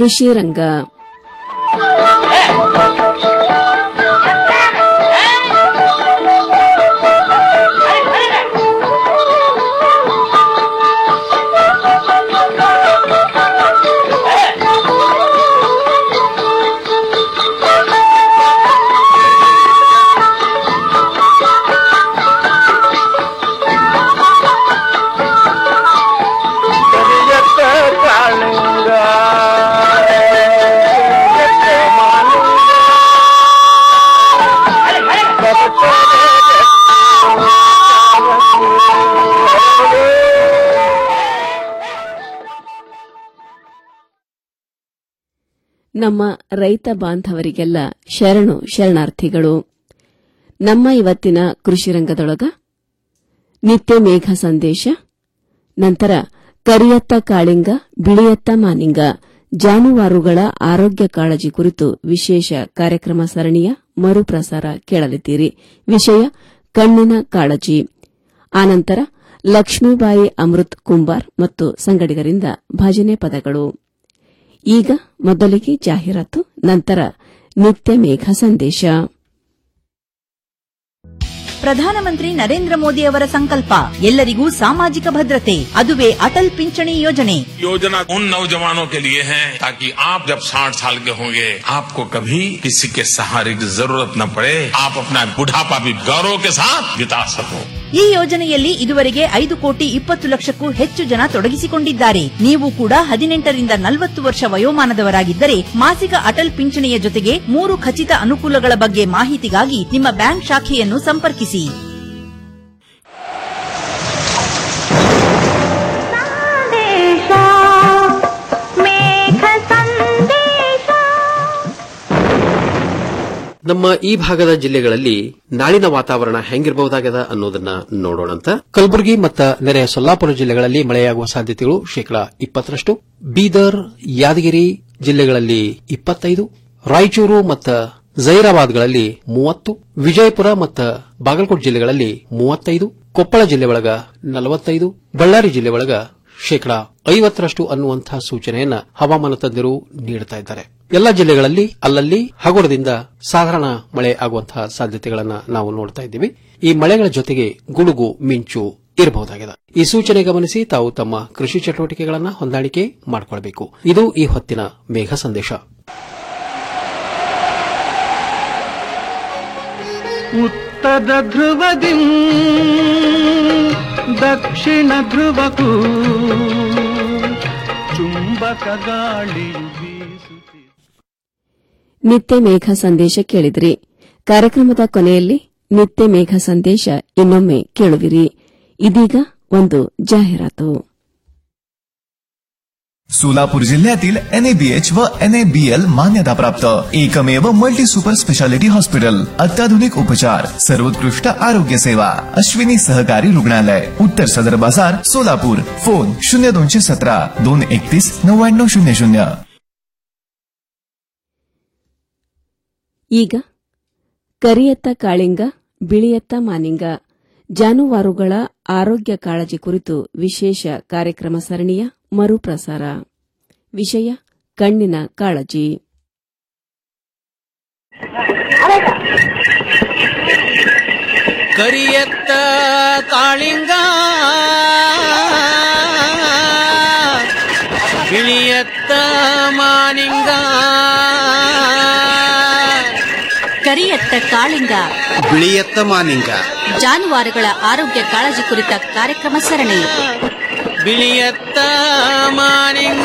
ಕೃಷಿ ರಂಗ ಕರಿಯತ್ತ ಕಾಳಿಂಗ ಕರಿಯತ್ತ ಮಾಲಿಂಗ ನಮ್ಮ ರೈತ ಬಾಂಧವರಿಗೆಲ್ಲ ಶರಣು ಶರಣಾರ್ಥಿಗಳು ನಮ್ಮ ಇವತ್ತಿನ ಕೃಷಿ ರಂಗದೊಳಗ ನಿತ್ಯ ಮೇಘ ಸಂದೇಶ ನಂತರ ಕರಿಯತ್ತ ಕಾಳಿಂಗ ಬಿಳಿಯತ್ತ ಮಾನಿಂಗ ಜಾನುವಾರುಗಳ ಆರೋಗ್ಯ ಕಾಳಜಿ ಕುರಿತು ವಿಶೇಷ ಕಾರ್ಯಕ್ರಮ ಸರಣಿಯ ಮರುಪ್ರಸಾರ ಕೇಳಲಿದ್ದೀರಿ ವಿಷಯ ಕಣ್ಣಿನ ಕಾಳಜಿ ಆನಂತರ ಲಕ್ಷ್ಮೀಬಾಯಿ ಅಮೃತ್ ಕುಂಬಾರ್ ಮತ್ತು ಸಂಗಡಿಗರಿಂದ ಭಜನೆ ಪದಗಳು ಈಗ ಮೊದಲಿಗೆ ಜಾಹೀರಾತು ನಂತರ ನಿತ್ಯ ಮೇಘ ಸಂದೇಶ ಪ್ರಧಾನಮಂತ್ರಿ ನರೇಂದ್ರ ಮೋದಿ ಅವರ ಸಂಕಲ್ಪ ಎಲ್ಲರಿಗೂ ಸಾಮಾಜಿಕ ಭದ್ರತೆ ಅದುವೇ ಅಟಲ್ ಪಿಂಚಣಿ ಯೋಜನೆ योजना उन नौजवानों के लिए है ताकि आप जब 60 साल के होंगे आपको कभी किसी के सहारे की जरूरत न पड़े आप अपना बुढ़ापा भी गौरव के साथ बिता सको ಈ ಯೋಜನೆಯಲ್ಲಿ ಇದುವರೆಗೆ ಐದು ಕೋಟಿ ಇಪ್ಪತ್ತು ಲಕ್ಷಕ್ಕೂ ಹೆಚ್ಚು ಜನ ತೊಡಗಿಸಿಕೊಂಡಿದ್ದಾರೆ ನೀವು ಕೂಡ ಹದಿನೆಂಟರಿಂದ ನಲವತ್ತು ವರ್ಷ ವಯೋಮಾನದವರಾಗಿದ್ದರೆ ಮಾಸಿಕ ಅಟಲ್ ಪಿಂಚಣಿಯ ಜೊತೆಗೆ ಮೂರು ಖಚಿತ ಅನುಕೂಲಗಳ ಬಗ್ಗೆ ಮಾಹಿತಿಗಾಗಿ ನಿಮ್ಮ ಬ್ಯಾಂಕ್ ಶಾಖೆಯನ್ನು ಸಂಪರ್ಕಿಸಿ ನಮ್ಮ ಈ ಭಾಗದ ಜಿಲ್ಲೆಗಳಲ್ಲಿ ನಾಳಿನ ವಾತಾವರಣ ಹೆಂಗಿರಬಹುದಾಗದ ಅನ್ನೋದನ್ನ ನೋಡೋಣಂತ ಕಲಬುರಗಿ ಮತ್ತು ನೆರೆಯ ಸೊಲ್ಲಾಪುರ ಜಿಲ್ಲೆಗಳಲ್ಲಿ ಮಳೆಯಾಗುವ ಸಾಧ್ಯತೆಗಳು ಶೇಕಡಾ ಇಪ್ಪತ್ತರಷ್ಟು ಬೀದರ್ ಯಾದಗಿರಿ ಜಿಲ್ಲೆಗಳಲ್ಲಿ ಇಪ್ಪತ್ತೈದು ರಾಯಚೂರು ಮತ್ತು ಜೈರಾಬಾದ್ಗಳಲ್ಲಿ ಮೂವತ್ತು ವಿಜಯಪುರ ಮತ್ತು ಬಾಗಲಕೋಟೆ ಜಿಲ್ಲೆಗಳಲ್ಲಿ ಮೂವತ್ತೈದು ಕೊಪ್ಪಳ ಜಿಲ್ಲೆ ಒಳಗ ನಲವತ್ತೈದು ಬಳ್ಳಾರಿ ಜಿಲ್ಲೆ ಒಳಗ ಶೇಕಡಾ ಐವತ್ತರಷ್ಟು ಅನ್ನುವಂತಹ ಸೂಚನೆಯನ್ನ ಹವಾಮಾನ ತಜ್ಞರು ನೀಡುತ್ತಾ ಇದ್ದಾರೆ ಎಲ್ಲ ಜಿಲ್ಲೆಗಳಲ್ಲಿ ಅಲ್ಲಲ್ಲಿ ಹಗುರದಿಂದ ಸಾಧಾರಣ ಮಳೆ ಆಗುವಂತಹ ಸಾಧ್ಯತೆಗಳನ್ನ ನಾವು ನೋಡ್ತಾ ಇದ್ದೀವಿ ಈ ಮಳೆಗಳ ಜೊತೆಗೆ ಗುಡುಗು ಮಿಂಚು ಇರಬಹುದಾಗಿದೆ ಈ ಸೂಚನೆ ಗಮನಿಸಿ ತಾವು ತಮ್ಮ ಕೃಷಿ ಚಟುವಟಿಕೆಗಳನ್ನ ಹೊಂದಾಣಿಕೆ ಮಾಡಿಕೊಳ್ಳಬೇಕು ಇದು ಈ ಹೊತ್ತಿನ ಮೇಘ ಸಂದೇಶ ಉತ್ತರ ಧ್ರುವದಿ ದಕ್ಷಿಣ ಧ್ರುವಕ್ಕೂ ಚುಂಬಕ ಗಾಳಿಯು ಬೀಸುತ್ತಿದೆ ನಿತ್ಯ ಮೇಘ ಸಂದೇಶ ಕೇಳಿದ್ರಿ ಕಾರ್ಯಕ್ರಮದ ಕೊನೆಯಲ್ಲಿ ನಿತ್ಯ ಮೇಘ ಸಂದೇಶ ಇನ್ನೊಮ್ಮೆ ಕೇಳುವಿರಿ ಇದೀಗ ಒಂದು ಜಾಹೀರಾತು सोलापूर जिल्ह्यातील एनएबीएच व एनएबीएल मान्यताप्राप्त एकमेव मल्टी सुपर स्पेशालिटी हॉस्पिटल अत्याधुनिक उपचार सर्वोत्कृष्ट आरोग्य सेवा अश्विनी सहकारी रुग्णालय उत्तर सदर बाजार सोलापूर फोन शून्य दोनशे सतरा दोन एकतीस नव्याण्णव शून्य शून्य ಈಗ ಕರಿಯತ್ತ ಕಾಳಿಂಗ ಬಿಳಿಯತ್ತ ಮಾನಿಂಗ ಜಾನುವಾರುಗಳ ಆರೋಗ್ಯ ಕಾಳಜಿ ಕುರಿತು ವಿಶೇಷ ಕಾರ್ಯಕ್ರಮ ಸರಣಿಯ ಮರುಪ್ರಸಾರ ವಿಷಯ ಕಣ್ಣಿನ ಕಾಳಜಿ ಕರಿಯತ್ತ ಕಾಳಿಂಗ ಬಿಳಿಯತ್ತ ಮಾನಿಂಗ ಕರಿಯತ್ತ ಕಾಳಿಂಗ ಬಿಳಿಯತ್ತ ಮಾನಿಂಗ ಜಾನುವಾರುಗಳ ಆರೋಗ್ಯ ಕಾಳಜಿ ಕುರಿತ ಕಾರ್ಯಕ್ರಮ ಸರಣಿ ಬಿಳಿಯತ್ತ ಮಾನಿಂಗ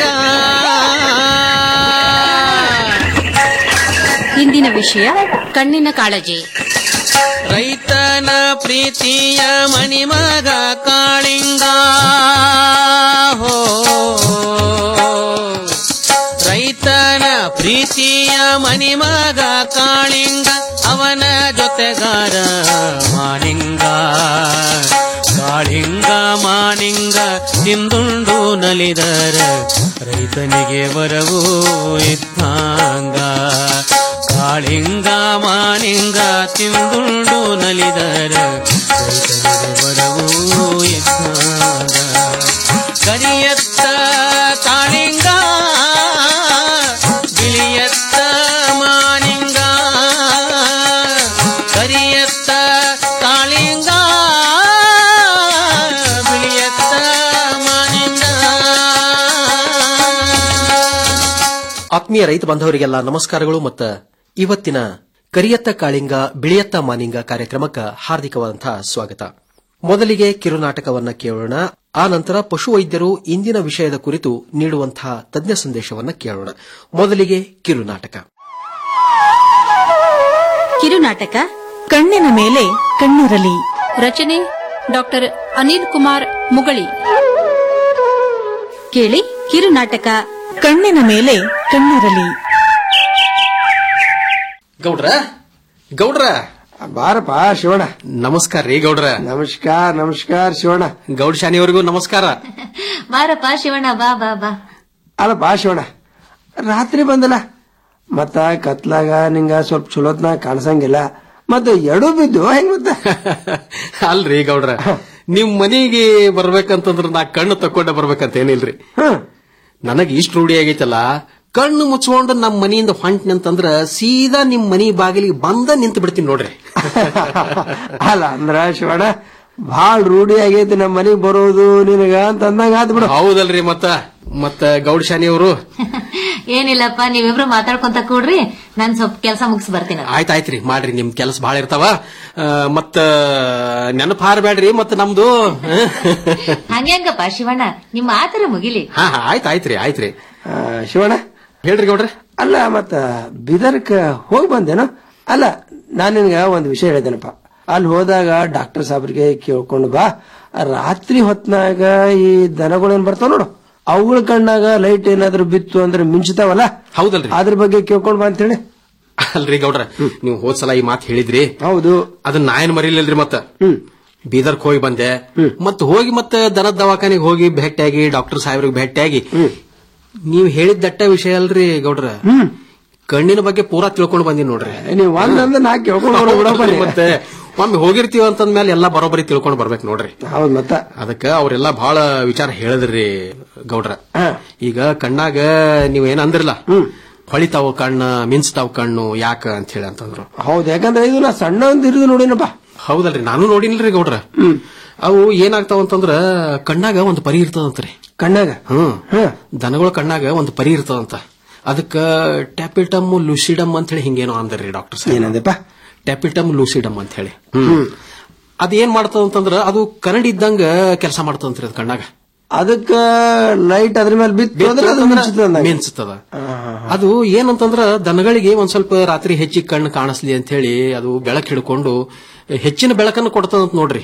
ಇಂದಿನ ವಿಷಯ ಕಣ್ಣಿನ ಕಾಳಜಿ ರೈತನ ಪ್ರೀತಿಯ ಮಣಿಮಗ ಕಾಳಿಂಗ ಹೋ ರೈತನ ಪ್ರೀತಿಯ ಮಣಿಮಗ ಕಾಳಿಂಗ ಅವನ ಜೊತೆಗಾರ ಮಾನಿಂಗ ಕಾಳಿಂಗ ಮಾನಿಂಗ ತಿಂದುಂಡು ನಲಿದರ ರೈತನಿಗೆ ವರವೂ ಇದ್ದಂಗ ಕಾಳಿಂಗ ಮಾನಿಂಗ ತಿಂದುಂಡು ನಲಿದರ ರೈತನಿಗೆ ವರವೂ ಇದ್ದಂಗ ಕರಿಯತ್ತ ಕಾಳಿಂಗ ಆತ್ಮೀಯ ರೈತ ಬಾಂಧವರಿಗೆಲ್ಲ ನಮಸ್ಕಾರಗಳು ಮತ್ತು ಇವತ್ತಿನ ಕರಿಯತ್ತ ಕಾಳಿಂಗ ಬಿಳಿಯತ್ತ ಮಾನಿಂಗ ಕಾರ್ಯಕ್ರಮಕ್ಕೆ ಹಾರ್ದಿಕವಾದಂತಹ ಸ್ವಾಗತ ಮೊದಲಿಗೆ ಕಿರುನಾಟಕವನ್ನ ಕೇಳೋಣ ಆ ನಂತರ ಪಶುವೈದ್ಯರು ಇಂದಿನ ವಿಷಯದ ಕುರಿತು ನೀಡುವಂತಹ ತಜ್ಞ ಸಂದೇಶವನ್ನ ಕೇಳೋಣ ಮೊದಲಿಗೆ ಕಿರುನಾಟಕ ಕಿರುನಾಟಕ ಕಣ್ಣಿನ ಮೇಲೆ ಕಣ್ಣಿರಲಿ ರಚನೆ ಡಾಕ್ಟರ್ ಅನಿಲ್ ಕುಮಾರ್ ಮುಗಳಿ ಕೇಳಿ ಕಿರುನಾಟಕ ಕಣ್ಣಿನ ಮೇಲೆ ಕಣ್ಣಿರಲಿ ಗೌಡ್ರ ಗೌಡ್ರ ಬಾರಪ್ಪ ಶಿವಣ್ಣ ನಮಸ್ಕಾರ ರೀ ಗೌಡ್ರ ನಮಸ್ಕಾರ ನಮಸ್ಕಾರ ಶಿವಣ್ಣ ಗೌಡ್ ಶಾನಿಯವರಿಗೂ ನಮಸ್ಕಾರ ಬಾರಪ್ಪ ಶಿವಣ್ಣ ಬಾ ಬಾ ಬಾ ಅಲ್ಲಪ್ಪ ಶಿವಣ್ಣ ರಾತ್ರಿ ಬಂದಲ್ಲ ಮತ್ತ ಕತ್ಲಾಗ ನಿಂಗ ಸ್ವಲ್ಪ ಚಲೋತ್ನಾಗ ಕಾಣಿಸಂಗಿಲ್ಲ ಮತ್ತ ಎಡು ಬಿದ್ದು ಹೆಂಗ್ ಮತ್ತ ಅಲ್ರಿ ಗೌಡ್ರ ನಿಮ್ ಮನೆಗೆ ಬರ್ಬೇಕಂತಂದ್ರ ನಾ ಕಣ್ಣು ತಕೊಂಡ ಬರ್ಬೇಕಂತ ಏನಿಲ್ರಿ ನನಗ್ ಇಷ್ಟ ರೂಢಿ ಆಗೈತಲ್ಲ ಕಣ್ಣು ಮುಚ್ಕೊಂಡು ನಮ್ ಮನೆಯಿಂದ ಹೊಂಟ್ನಿ ಅಂತಂದ್ರ ಸೀದಾ ನಿಮ್ ಮನಿ ಬಾಗಿಲಿಗೆ ಬಂದ ನಿಂತು ಬಿಡ್ತೀನಿ ನೋಡ್ರಿ ಅಲ್ಲ ಅಂದ್ರ ಶಿವಣ್ಣ ಭಾಳ ರೂಢಿ ಆಗೈತಿ ನಮ್ಮ ಮನೆಗ್ ಬರೋದು ನಿನಗ ಅಂತ ಅಂದಂಗ ಆತ್ ಬಿಡು ಹೌದಲ್ರಿ ಮತ್ತ ಮತ್ತ ಗೌಡ್ ಶಾನಿಯವರು ಏನಿಲ್ಲಪ್ಪ ನೀವಿಬ್ರು ಮಾತಾಡ್ಕೊಂತ ಕೂಡ್ರಿ ನಾನ್ ಸ್ವಲ್ಪ ಕೆಲಸ ಮುಗಿಸ್ ಬರ್ತೀನಿ ಆಯ್ತಾಯ್ತ್ರಿ ಮಾಡ್ರಿ ನಿಮ್ ಕೆಲಸ ಬಹಳ ಇರ್ತಾವ ಆ, ಮತ್ತ ನೆನಪು ಹಾರಬೇಡ್ರಿ ಮತ್ತ ನಮ್ದು ಹಂಗ್ಯಾಂಗಪ್ಪ ಶಿವಣ್ಣ ನಿಮ್ಮ ಆತರ ಮುಗಿಲಿ ಹಾ ಹಾ ಆಯ್ತ್ ಆಯ್ತ್ರಿ ಆಯ್ತ್ರಿ ಆ, ಶಿವಣ್ಣ ಹೇಳ್ರಿ ಗೌಡ್ರ ಅಲ್ಲ ಮತ್ತ ಬಿದರ್ಕ ಹೋಗಿ ಬಂದೇನು ಅಲ್ಲ ನಾನ್ ನಿನ್ಗ ಒಂದ್ ವಿಷಯ ಹೇಳಿದ್ದೇನಪ್ಪ ಅಲ್ಲಿ ಹೋದಾಗ ಡಾಕ್ಟರ್ ಸಾಬ್ರಿಗೆ ಕೇಳ್ಕೊಂಡು ಬಾ ರಾತ್ರಿ ಹೊತ್ನಾಗ ಈ ದನಗಳೇನ್ ಬರ್ತಾವ ನೋಡು ಅವುಗಳ ಕಣ್ಣಾಗ ಲೈಟ್ ಏನಾದ್ರು ಬಿತ್ತು ಅಂದ್ರೆ ಮಿಂಚ್ತಾವಲ್ಲ ಹೌದಲ್ರಿ ಅದ್ರ ಬಗ್ಗೆ ಕೇಳ್ಕೊಂಡ್ ಬಾ ಅಂತೇಳಿ ಅಲ್ರಿ ಗೌಡ್ರ ನೀವು ಹೋದ್ ಸಲ ಈ ಮಾತು ಹೇಳಿದ್ರಿ ಹೌದು ಅದನ್ನ ನಾ ಏನ್ ಮರೀಲಿಲ್ರಿ ಮತ್ತ ಬೀದರ್ಕ್ ಹೋಗಿ ಬಂದೆ ಮತ್ ಹೋಗಿ ಮತ್ತೆ ದನದ ದವಾಖಾನಿಗೆ ಹೋಗಿ ಭೇಟಿಯಾಗಿ ಡಾಕ್ಟರ್ ಸಾಹೇಬ್ರಿಗೆ ಭೇಟಿಯಾಗಿ ನೀವ್ ಹೇಳಿದ ದಟ್ಟ ವಿಷಯ ಅಲ್ರಿ ಗೌಡ್ರ ಕಣ್ಣಿನ ಬಗ್ಗೆ ಪೂರಾ ತಿಳ್ಕೊಂಡು ಬಂದಿನಿ ನೋಡ್ರಿ ನೀವ್ ಒಂದಂದ್ರೆ ನಾ ಕೇಳ್ಕೊಂಡು ಬಿಡಪ್ಪ ನೀ. ಮತ್ತೆ ಒಮ್ಮೆ ಹೋಗಿರ್ತೀವ ಅಂತಂದ್ಮೇಲೆ ಎಲ್ಲಾ ಬರೋಬ್ಬರಿ ತಿಳ್ಕೊಂಡು ಬರ್ಬೇಕು ನೋಡ್ರಿ ಹೌದ್ ಮತ್ತ ಅದಕ್ಕ ಅವರೆಲ್ಲಾ ಬಹಳ ವಿಚಾರ ಹೇಳಿದ್ರಿ ಗೌಡ್ರ ಈಗ ಕಣ್ಣಾಗ ನೀವ್ ಏನ್ ಅಂದ್ರಲ್ಲ ಹೊಳಿತಾವ ಕಣ್ಣ ಮಿಂಚ್ತಾವ್ ಕಣ್ಣು ಯಾಕ ಅಂತ ಹೇಳಿ ಅಂತಂದ್ರು ಹೌದ್ ಯಾಕಂದ್ರೆ ಇದು ನಾ ಸಣ್ಣ ಒಂದ್ ಇರುದು ನೋಡಿನಪ್ಪ ಹೌದಲ್ರಿ ನಾನು ನೋಡಿನ್ರಿ ಗೌಡ್ರ ಅವು ಏನಾಗ್ತಾವ ಅಂತಂದ್ರ ಕಣ್ಣಾಗ ಒಂದು ಪರಿ ಇರ್ತದಂತ್ರಿ ಕಣ್ಣಾಗ ಹ್ಮ್ ದನಗಳ ಕಣ್ಣಾಗ ಒಂದು ಪರಿ ಇರ್ತದಂತ ಅದಕ್ಕ ಟ್ಯಾಪಿಟಮ್ ಲುಸಿಡಮ್ ಅಂತ ಹೇಳಿ ಹಿಂಗೇನೋ ಅಂದ್ರಿ ಡಾಕ್ಟರ್ ಏನಂದಪ್ಪ ಟ್ಯಾಪಿಟಮ್ ಲೂಸಿಡಮ್ ಅಂತ ಹೇಳಿ ಅದೇನ್ ಮಾಡ್ತದ ಅಂತಂದ್ರ ಅದು ಕನ್ನಡಿ ಇದ್ದಂಗ ಕೆಲಸ ಮಾಡ್ತದಂತ್ರಿ ಅದು ಕಣ್ಣಾಗ ಅದಕ್ಕ ಲೈಟ್ ಅದ್ರ ಮೇಲೆ ಬಿತ್ತು ಅಂದ್ರೆ ಅದು ಮಿಂಚುತ್ತೆ ಅಂದಂಗೆ. ಮಿಂಚ್ತದ ಅದು ಏನಂತಂದ್ರ ದನಗಳಿಗೆ ಒಂದ್ ಸ್ವಲ್ಪ ರಾತ್ರಿ ಹೆಚ್ಚಿಗೆ ಕಣ್ಣು ಕಾಣಿಸ್ಲಿ ಅಂತ ಹೇಳಿ ಅದು ಬೆಳಕು ಹಿಡ್ಕೊಂಡು ಹೆಚ್ಚಿನ ಬೆಳಕನ್ನು ಕೊಡ್ತದಂತ ನೋಡ್ರಿ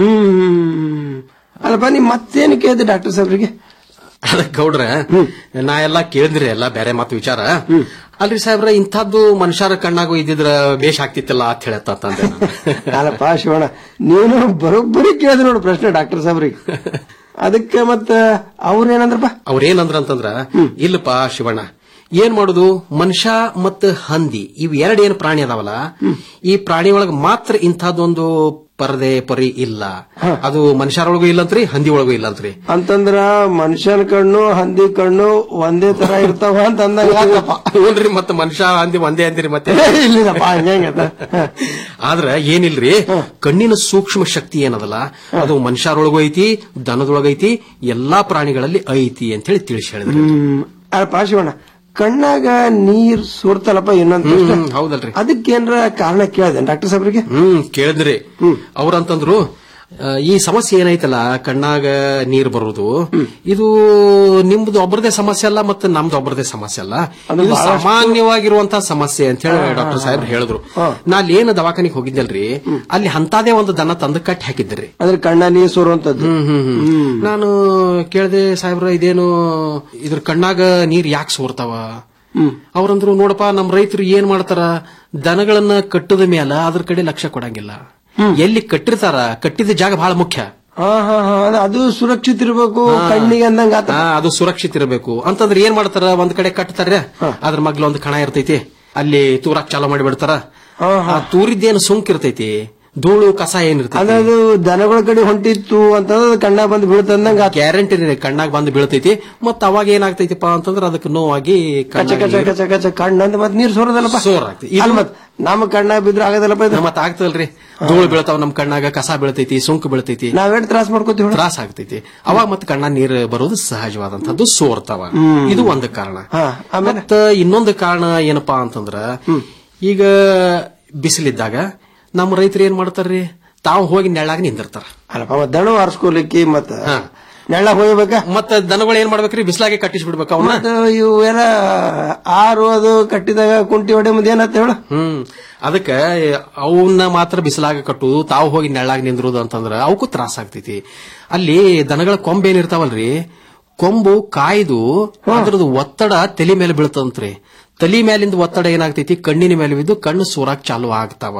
ಹ್ಮ್ ಅಲ್ಲಪ್ಪ ನೀ ಮತ್ತೇನು ಕೇಳಿದೆ ಡಾಕ್ಟರ್ ಸಾಬ್ರಿಗೆ ಅದಕ್ಕೆ ಗೌಡ್ರ ನಾ ಎಲ್ಲಾ ಕೇಳಿದ್ರಿ ಎಲ್ಲಾ ಬೇರೆ ಮಾತು ವಿಚಾರ ಅಲ್ರಿ ಸಾಹೇಬ್ರ ಇಂಥದ್ದು ಮನುಷ್ಯರ ಕಣ್ಣಾಗೂ ಇದ್ದಿದ್ರ ಬೇಷ್ ಆಗ್ತಿತ್ತಲ್ಲ ಅಂತ ಹೇಳತ್ತಂದೆ ಅಲ್ಲಪ್ಪ ಶಿವಣ್ಣ ನೀನು ಬರೋಬ್ಬರಿ ಕೇಳಿದೆ ನೋಡು ಪ್ರಶ್ನೆ ಡಾಕ್ಟರ್ ಸಾಬ್ರಿಗೆ ಅದಕ್ಕೆ ಮತ್ತ ಅವ್ರೇನಂದ್ರಪ್ಪ ಅವ್ರೇನಂದ್ರ ಅಂತಂದ್ರ ಇಲ್ಲಪ್ಪ ಶಿವಣ್ಣ ಏನ್ ಮಾಡುದು ಮನುಷ್ಯ ಮತ್ತ ಹಂದಿ ಇವ್ ಎರಡ್ ಏನ್ ಪ್ರಾಣಿ ಅದಾವಲ್ಲ ಈ ಪ್ರಾಣಿ ಒಳಗ ಮಾತ್ರ ಇಂಥದ್ದೊಂದು ಪರದೆ ಪರಿ ಇಲ್ಲ ಅದು ಮನುಷ್ಯರೊಳಗೂ ಇಲ್ಲಂತ್ರಿ ಹಂದಿ ಒಳಗೂ ಇಲ್ಲಂತ್ರಿ ಅಂತಂದ್ರ ಮನುಷ್ಯನ ಕಣ್ಣು ಹಂದಿ ಕಣ್ಣು ಒಂದೇ ತರ ಇರ್ತಾವ ಅಂತ ಅಂದಂಗ ಆತಪ್ಪ. ಹ್ಞೂನ್ರಿ ಮತ್ತ ಮನುಷ್ಯ ಹಂದಿ ಒಂದೇ ಅಂದಿರಿ ಮತ್ತೆ ಇಲ್ಲಿದಪ್ಪ ಹಂಗಂಗದ ಆದ್ರ ಏನಿಲ್ರಿ ಕಣ್ಣಿನ ಸೂಕ್ಷ್ಮ ಶಕ್ತಿ ಏನದಲ್ಲ ಅದು ಮನುಷ್ಯರೊಳಗೂ ಐತಿ ದನದೊಳಗೈತಿ ಎಲ್ಲಾ ಪ್ರಾಣಿಗಳಲ್ಲಿ ಐತಿ ಅಂತ ಹೇಳಿ ತಿಳಿಸಿ ಹೇಳಿದ್ರಿ ಹ್ಮ್ ಅಲ್ಲಪ್ಪ ಶಿವಣ್ಣ ಕಣ್ಣಾಗ ನೀರ್ ಸೋರ್ತಲ್ಲಪ್ಪ ಇನ್ನೊಂದ್ ಪ್ರಶ್ನೆ ಹ್ಮ್, ಹೌದಲ್ರಿ ಅದಕ್ಕೇನ್ರ ಕಾರಣ ಕೇಳಿದೆ ಡಾಕ್ಟರ್ ಸಾಬ್ರಿಗೆ ಹ್ಮ್ ಕೇಳಿದ್ರಿ ಅವ್ರಂತಂದ್ರು ಆ, ಈ ಸಮಸ್ಯೆ ಏನೈತಲ್ಲ ಕಣ್ಣಾಗ ನೀರ್ ಬರುವುದು ಇದು ನಿಮ್ದು ಒಬ್ಬರದೇ ಸಮಸ್ಯೆ ಅಲ್ಲ ಮತ್ತೆ ನಮ್ದು ಒಬ್ಬರದೇ ಸಮಸ್ಯೆ ಅಲ್ಲ ಇದು ಸಾಮಾನ್ಯವಾಗಿರುವಂತಹ ಸಮಸ್ಯೆ ಅಂತ ಹೇಳಿ ಡಾಕ್ಟರ್ ಸಾಹೇಬ್ ಹೇಳಿದ್ರು ನಾ ಅಲ್ಲಿ ಏನು ದವಾಖಾನಿಗೆ ಹೋಗಿದ್ದಲ್ರಿ ಅಲ್ಲಿ ಅಂತದೇ ಒಂದು ದನ ತಂದು ಕಟ್ಟಿ ಹಾಕಿದ್ರಿ ಅದ್ರ ಕಣ್ಣ ನೀರ್ ಸೋರುವಂತದ್ದು ಹ್ಮ್ ಹ್ಮ್ ಹ್ಮ್ ನಾನು ಕೇಳ್ದೆ ಸಾಹೇಬ್ರ ಇದೇನು ಇದ್ರ ಕಣ್ಣಾಗ ನೀರ್ ಯಾಕೆ ಸೋರ್ತಾವ ಅವ್ರಂದ್ರು ನೋಡಪ್ಪ ನಮ್ ರೈತರು ಏನ್ ಮಾಡ್ತಾರ ದನಗಳನ್ನ ಕಟ್ಟದ ಮೇಲ ಅದ್ರ ಕಡೆ ಲಕ್ಷ್ಯ ಕೊಡಂಗಿಲ್ಲ ಎಲ್ಲಿ ಕಟ್ಟಿರ್ತಾರ ಕಟ್ಟಿದ ಜಾಗ ಬಹಳ ಮುಖ್ಯ ಹಾ ಹಾ ಹಾ ಅದ್- ಅದು ಸುರಕ್ಷಿತ ಇರ್ಬೇಕು ಕಣ್ಣಿಗೆ ಅಂದಂಗ ಆತ ಆ, ಅದು ಸುರಕ್ಷಿತ ಇರಬೇಕು ಅಂತಂದ್ರೆ ಏನ್ ಮಾಡ್ತಾರ ಒಂದ್ ಕಡೆ ಕಟ್ತಾರೆ ಅದ್ರ ಮಗ್ಲ ಒಂದ್ ಕಣ ಇರ್ತೈತಿ ಅಲ್ಲಿ ತೂರಾಕ್ ಚಾಲೂ ಮಾಡಿಬಿಡ್ತಾರ ಆ ತೂರಿದ್ದೇನು ಸುಂಕ್ ಇರ್ತೈತಿ ಧೂಳು ಕಸ ಏನಿರ್ತೈತಿ ಅಂದ್ರೆ ಅದು ದನಗಳ ಕಡೆ ಹೊಂಟಿತ್ತು ಅಂತಂದ್ರೆ ಅದು ಕಣ್ಣ ಬಂದು ಬೀಳ್ತಂದಂಗ ಗ್ಯಾರಂಟಿ ಕಣ್ಣಾಗ ಬಂದು ಬೀಳ್ತೈತಿ ಮತ್ತ ಅವಾಗ ಏನಾಗ್ತೈತಿಪ್ಪ ಅಂತಂದ್ರ ಅದಕ್ಕೆ ನೋವಾಗಿ ಕಚ ಕಚ ಕಣ್ಣಾಗ ಕಚ ಕಚ ಕಣ್ಣ ಅಂತ ಮತ್ ನೀರ್ ಸೋರದಲ್ಲಪ್ಪ ಸೋರಾಗ್ತೈತಿ. ಇದು- ಅಲ್ಲ ಮತ್ ನಮ್ಮ ಕಣ್ಣ ಬಿದ್ರೆ ಆಗದಲ್ಲಪ್ಪ ಇದು ಮತ್ತ ಆಗ್ತದಲ್ರಿ ಧೂಳು ಬೀಳ್ತಾವ ನಮ್ ಕಣ್ಣಾಗ ಕಸ ಬೀಳ್ತೈತಿ ಸುಂಕು ಬೀಳ್ತೈತಿ ನಾವೇಟ್ ತ್ರಾಸ ಮಾಡ್ಕೋತೀವಿ ತ್ರಾಸ ಆಗ್ತೈತಿ ಅವಾಗ ಮತ್ತೆ ಕಣ್ಣ ನೀರು ಬರೋದು ಸಹಜವಾದಂತದ್ದು ಸೋರ್ತಾವ ಇದು ಒಂದು ಕಾರಣ ಮತ್ತ ಇನ್ನೊಂದು ಕಾರಣ ಏನಪ್ಪಾ ಅಂತಂದ್ರ ಈಗ ಬಿಸಿಲಿದ್ದಾಗ ನಮ್ಮ ರೈತರು ಏನ್ ಮಾಡ್ತಾರ್ರಿ ತಾವು ಹೋಗಿ ನೆಳ್ಳಾಗ ನಿಂದಿರ್ತಾರ ಅಲ್ಲಪ್ಪ ಮತ್ ದಣ ಆರಿಸ್ಕೊಲಿಕ್ಕೆ ಮತ್ತ ನೆಳ್ಳ ಹೋಗ್ಬೇಕಾ ಮತ್ತ ದನಗಳು ಏನ್ ಮಾಡ್ಬೇಕ್ರಿ ಬಿಸಿಲಾಗೆ ಕಟ್ಟಿಸ್ಬಿಡ್ಬೇಕ ಅವನ್ನ ಮತ್ತ ಇವು ಎಲ್ಲ ಆರು ಅದು ಕಟ್ಟಿದಾಗ ಕುಂಟಿ ಹೊಡೆ ಮುಂದೆ ಏನಂತ ಹೇಳು ಹ್ಮ್ ಅದಕ್ಕ ಅವನ್ನ ಮಾತ್ರ ಬಿಸಿಲಾಗ ಕಟ್ಟುದು ತಾವು ಹೋಗಿ ನೆಳ್ಳಾಗ ನಿಂದ್ರುದು ಅಂತಂದ್ರ ಅವಕ್ಕೂ ತ್ರಾಸ ಆಗ್ತೈತಿ ಅಲ್ಲಿ ದನಗಳ ಕೊಂಬ್ ಏನಿರ್ತಾವಲ್ರಿ ಕೊಂಬು ಕಾಯ್ದು ಅದ್ರದ್ದು ಒತ್ತಡ ತಲೆ ಮೇಲೆ ಬೀಳ್ತಂತ್ರಿ ತಲೆ ಮೇಲಿಂದ ಒತ್ತಡ ಏನಾಗ್ತೈತಿ ಕಣ್ಣಿನ ಮೇಲೆ ಬಿದ್ದು ಕಣ್ಣು ಸೂರಾಕ್ ಚಾಲು ಆಗ್ತಾವ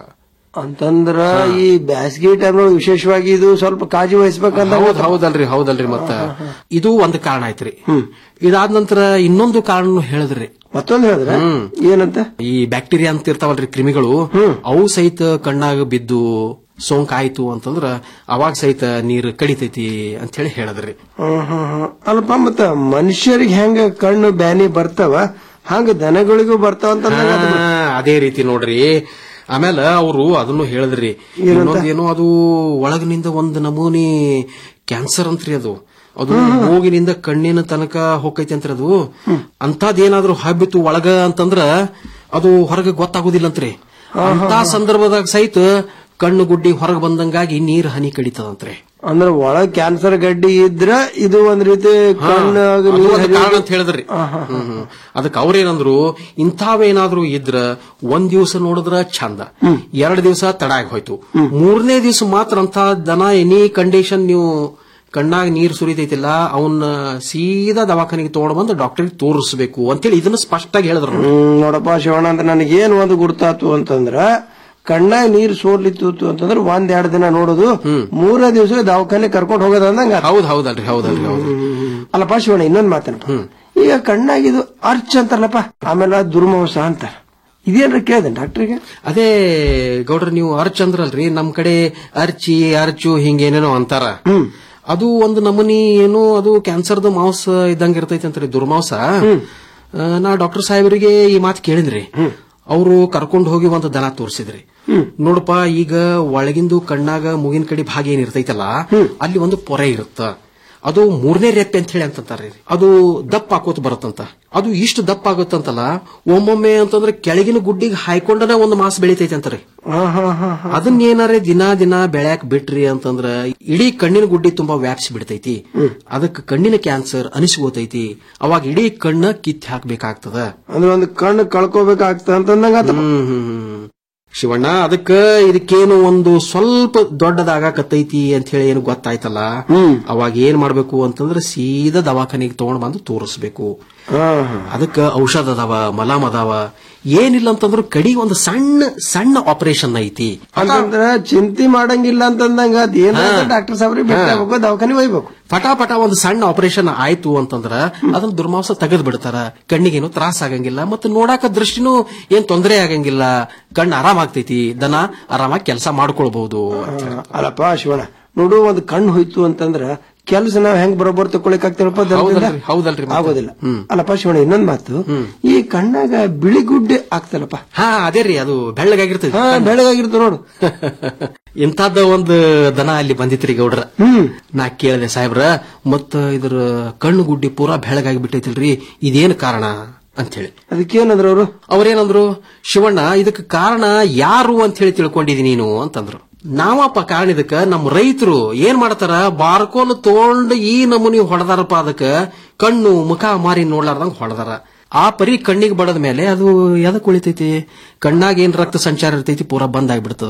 ಅಂತಂದ್ರ ಈ ಬ್ಯಾಸಗಿ ಟೈಮ್ ವಿಶೇಷವಾಗಿ ಇದು ಸ್ವಲ್ಪ ಕಾಳಜಿ ವಹಿಸ್ಬೇಕಂತ ಹೌದ್ ಹೌದಲ್ರಿ ಹೌದಲ್ರಿ ಮತ್ತ ಇದು ಒಂದು ಕಾರಣ ಐತ್ರಿ ಇದಾದ ನಂತರ ಇನ್ನೊಂದು ಕಾರಣ ಹೇಳಿದ್ರಿ ಮತ್ತೊಂದು ಹೇಳಿದ್ರೆ ಏನಂತ ಈ ಬ್ಯಾಕ್ಟೀರಿಯಾ ಅಂತ ಇರ್ತಾವಲ್ರಿ ಕ್ರಿಮಿಗಳು ಅವು ಸಹಿತ ಕಣ್ಣಾಗ ಬಿದ್ದು ಸೋಂಕಾಯ್ತು ಅಂತಂದ್ರ ಅವಾಗ ಸಹಿತ ನೀರು ಕಡಿತೈತಿ ಅಂತ ಹೇಳಿ ಹೇಳಿದ್ರಿ ಹ್ಮ್ ಹ್ಮ್ ಹ್ಮ್. ಅಲ್ಪ ಮತ್ತ ಮನುಷ್ಯರಿಗೆ ಹೆಂಗ ಕಣ್ಣು ಬ್ಯಾನಿ ಬರ್ತಾವ ಹಂಗ ದನಗಳಿಗೂ ಬರ್ತಾವ ಅಂತ ಹಾ, ಅದೇ ರೀತಿ ನೋಡ್ರಿ ಆಮೇಲೆ ಅವರು ಅದನ್ನು ಹೇಳಿದ್ರಿ ಇನ್ನೊಂದೇನೋ ಅದು ಒಳಗಿನಿಂದ ಒಂದು ನಮೂನಿ ಕ್ಯಾನ್ಸರ್ ಅಂತ್ರಿ ಅದು ಅದು ಮೂಗಿನಿಂದ ಕಣ್ಣಿನ ತನಕ ಹೋಗೈತಿ ಅಂತ್ರಿ ಅದು ಅಂತದೇನಾದ್ರೂ ಹಬ್ಬಿತು ಒಳಗ ಅಂತಂದ್ರ ಅದು ಹೊರಗೆ ಗೊತ್ತಾಗುದಿಲ್ಲಂತ್ರಿ ಅಂತ ಸಂದರ್ಭದಾಗ ಸಹಿತ ಕಣ್ಣು ಗುಡ್ಡಿ ಹೊರಗೆ ಬಂದಂಗಾಗಿ ನೀರ್ ಹನಿ ಕಡಿತದಂತ್ರಿ ಅಂದ್ರ ಒಳಗ್ ಕ್ಯಾನ್ಸರ್ ಗಡ್ಡಿ ಇದ್ರ ಇದು ಒಂದ್ ರೀತಿ ಕಣ್ಣು ಅದು ಒಂದು ಕಾರಣ ಅಂತ ಹೇಳಿದ್ರಿ ಹ್ಮ್, ಹ್ಮ್. ಅದಕ್ಕೆ ಅವ್ರೇನಂದ್ರು ಇಂಥವೇನಾದ್ರೂ ಇದ್ರ ಒಂದ್ ದಿವಸ ನೋಡಿದ್ರ ಚಂದ ಎರಡ್ ದಿವಸ ತಡ ಆಗಿ ಹೋಯ್ತು ಮೂರನೇ ದಿವಸ ಮಾತ್ರ ಅಂತ ದನ ಎನಿ ಕಂಡೀಷನ್ ನೀವು ಕಣ್ಣಾಗ ನೀರ್ ಸುರಿತೈತಿಲ್ಲ ಅವನ್ನ ಸೀದಾ ದವಾಖಾನೆಗೆ ತಗೊಂಡ್ ಬಂದು ಡಾಕ್ಟರ್ಗೆ ತೋರಿಸ್ಬೇಕು ಅಂತೇಳಿ ಇದನ್ನ ಸ್ಪಷ್ಟವಾಗಿ ಹೇಳಿದ್ರು ಹ್ಮ್ ನೋಡಪ್ಪ ಶಿವಣ್ಣ ಅಂತ ನನಗೇನ್ ಒಂದು ಗುರ್ತಾತು ಅಂತಂದ್ರ ಕಣ್ಣಾಗ ನೀರ್ ಸೋರ್ಲಿತ್ತು ಅಂತಂದ್ರ ಒಂದ್ ಎರಡ್ ದಿನ ನೋಡೋದು ಮೂರನೇ ದಿವಸ ದವಾಖಾನೆ ಕರ್ಕೊಂಡು ಹೋಗೋದ ಅಂದಂಗ ಹೌದ್ ಹೌದಲ್ರಿ ಹೌದಲ್ರಿ ಹೌದು ಅಲ್ಲಪ್ಪ ಶಿವಣ್ಣ ಇನ್ನೊಂದ್ ಮಾತನಪ್ಪ ಈಗ ಕಣ್ಣಾಗಿದು ಅರ್ಚ್ ಅಂತಾರಲ್ಲಪ್ಪ ಆಮೇಲೆ ದುರ್ಮಂಸ ಅಂತಾರ ಇದೇನ್ರ ಕೇಳಿದೆ ಡಾಕ್ಟರ್ಗೆ ಅದೇ ಗೌಡ್ರ ನೀವು ಅರ್ಚ್ ಅಂದ್ರಲ್ರಿ ನಮ್ ಕಡೆ ಅರ್ಚಿ ಅರ್ಚು ಹಿಂಗೇನೇನೋ ಅಂತಾರ ಅದು ಒಂದು ನಮೂನಿ ಏನು ಅದು ಕ್ಯಾನ್ಸರ್ದ ಮಾಂಸ ಇದ್ದಂಗ ಇರ್ತೈತಿ ಅಂತ್ರಿ ದುರ್ಮಾಂಸ ಆ, ನಾ ಡಾಕ್ಟರ್ ಸಾಹೇಬರಿಗೆ ಈ ಮಾತು ಕೇಳಿದ್ರಿ ಅವರು ಕರ್ಕೊಂಡು ಹೋಗಿ ಒಂದು ದನ ತೋರಿಸಿದ್ರಿ ನೋಡಪ್ಪ ಈಗ ಒಳಗಿಂದು ಕಣ್ಣಾಗ ಮೂಗಿನ ಕಡೆ ಭಾಗ ಏನ್ ಇರ್ತೈತಲ್ಲ ಅಲ್ಲಿ ಒಂದು ಪೊರೆ ಇರುತ್ತ ಅದು ಮೂರನೇ ರೆಪ್ಪೆ ಅಂತ ಹೇಳಿ ಅಂತಂತಾರ್ರಿ ಅದು ದಪ್ಪ ಹಾಕೋತ ಬರುತ್ತಂತ ಅದು ಇಷ್ಟು ದಪ್ಪ ಆಗುತ್ತಂತಲ್ಲ ಒಮ್ಮೊಮ್ಮೆ ಅಂತಂದ್ರೆ ಕೆಳಗಿನ ಗುಡ್ಡಿಗೆ ಹಾಯ್ಕೊಂಡನ ಒಂದು ಮಾಸ ಬೆಳಿತೈತೆ ಅಂತಾರೆ ಅದನ್ನ ಏನಾರೇ ದಿನಾ ದಿನ ಬೆಳ್ಯಾಕ್ ಬಿಟ್ರಿ ಅಂತಂದ್ರ ಇಡೀ ಕಣ್ಣಿನ ಗುಡ್ಡಿ ತುಂಬಾ ವ್ಯಾಪ್ಸಿ ಬಿಡ್ತೈತಿ ಅದಕ್ಕೆ ಕಣ್ಣಿನ ಕ್ಯಾನ್ಸರ್ ಅನಿಸ್ಕೋತೈತಿ ಅವಾಗ ಇಡೀ ಕಣ್ಣ ಕಿತ್ ಹಾಕ್ಬೇಕಾಗ್ತದ ಅಂದ್ರೆ ಒಂದು ಕಣ್ಣು ಕಳ್ಕೋಬೇಕಾಗ್ತ ಅಂತಂದಂಗ ಆತಪ್ಪ. ಹ್ಮ್, ಹ್ಮ್, ಹ್ಮ್. ಶಿವಣ್ಣ ಅದಕ್ಕ ಇದಕ್ಕೇನು ಒಂದು ಸ್ವಲ್ಪ ದೊಡ್ಡದಾಗಕತ್ತೈತಿ ಅಂತ ಹೇಳಿ ಏನು ಗೊತ್ತಾಯ್ತಲ್ಲ ಅವಾಗ ಏನ್ ಮಾಡ್ಬೇಕು ಅಂತಂದ್ರೆ ಸೀದಾ ದವಾಖಾನೆಗೆ ತಗೊಂಡ್ ಬಂದು ತೋರಿಸ್ಬೇಕು ಅದಕ್ಕ ಔಷಧ ಅದಾವ ಮಲಾಮ್ ಅದಾವ ಏನಿಲ್ಲ ಅಂತಂದ್ರು ಕಡಿ ಒಂದು ಸಣ್ಣ ಸಣ್ಣ ಆಪರೇಷನ್ ಐತಿ ಅಂತಂದ್ರ ಚಿಂತೆ ಮಾಡಂಗಿಲ್ಲ ಅಂತಂದಂಗ ಅದ್ ಏನ ಡಾಕ್ಟರ್ ಸಾಬ್ರಿಗೆ ಭೇಟಿ ಆಗ್ಬೇಕು ದವಾಖಾನೆ ಒಯ್ಬೇಕು ಪಟಾಪಟ ಒಂದು ಸಣ್ಣ ಆಪರೇಷನ್ ಆಯ್ತು ಅಂತಂದ್ರ ಅದನ್ನ ದುರ್ಮಾಂಸ ತೆಗೆದ್ ಬಿಡ್ತಾರ ಕಣ್ಣಿಗೇನು ತ್ರಾಸ ಆಗಂಗಿಲ್ಲ ಮತ್ತೆ ನೋಡಾಕ ದೃಷ್ಟಿನೂ ಏನ್ ತೊಂದರೆ ಆಗಂಗಿಲ್ಲ ಕಣ್ಣು ಆರಾಮಾಗ್ತೈತಿ ದನ ಆರಾಮಾಗಿ ಕೆಲಸ ಮಾಡ್ಕೊಳ್ಬಹುದು ಅಲ್ಲಪ್ಪ ಶಿವಣ್ಣ ನೋಡು ಒಂದ್ ಕಣ್ಣು ಹೋಯ್ತು ಅಂತಂದ್ರ ಕೆಲಸ ನಾವ್ ಹೆಂಗ್ ಬರೋಬ್ಬರ್ ತಕೊಳಿಕ್ ಆಗ್ತಿರಪ್ಪ ಹೌದಲ್ರಿ, ಹೌದಲ್ರಿ ಮತ್ತೆ. ಆಗೋದಿಲ್ಲ ಹ್ಮ್. ಅಲ್ಲಪ್ಪ ಶಿವಣ್ಣ ಇನ್ನೊಂದ್ ಮಾತು ಈ ಕಣ್ಣಾಗ ಬಿಳಿ ಗುಡ್ಡೆ ಆಗ್ತಲ್ಲಪ್ಪ ಹಾ ಅದೇ ರೀ ಅದು ಬೆಳ್ಳಗಾಗಿರ್ತೈತಿ ಹಾ ಬೆಳಗಾಗಿರ್ತ ನೋಡು ಇಂತದ ಒಂದು ದನ ಅಲ್ಲಿ ಬಂದಿತ್ರಿ ಗೌಡ್ರ ನಾ ಕೇಳಿದೆ ಸಾಹೇಬ್ರ ಮತ್ತ ಇದ್ರ ಕಣ್ಣು ಗುಡ್ಡಿ ಪೂರಾ ಬೆಳಗಾಗಿ ಬಿಟ್ಟೈತಿಲ್ರಿ ಇದೇನ್ ಕಾರಣ ಅಂತ ಹೇಳಿ ಅದಕ್ಕೇನಂದ್ರ ಅವರು ಅವ್ರೇನಂದ್ರು ಶಿವಣ್ಣ ಇದಕ್ಕೆ ಕಾರಣ ಯಾರು ಅಂತ ಹೇಳಿ ತಿಳ್ಕೊಂಡಿದಿ ನೀನು ಅಂತಂದ್ರು ನಾವಪ್ಪ ಕಾರಣ ಇದಕ್ಕ ನಮ್ಮ ರೈತರು ಏನ್ ಮಾಡ್ತಾರ ಬಾರ್ಕೋಲ್ ತಗೊಂಡ್ ಈ ನಮೂನಿ ಹೊಡೆದಾರಪ್ಪ ಅದಕ್ಕ ಕಣ್ಣು ಮುಖ ಮಾರಿ ನೋಡ್ಲಾರ್ದಂಗ್ ಹೊಡೆದಾರ ಆ ಪರಿ ಕಣ್ಣಿಗೆ ಬಡದ ಮೇಲೆ ಅದು ಎದಕ್ ಉಳಿತೈತಿ ಕಣ್ಣಾಗ ಏನ್ ರಕ್ತ ಸಂಚಾರ ಇರ್ತೈತಿ ಪೂರಾ ಬಂದ್ ಆಗ್ಬಿಡ್ತದ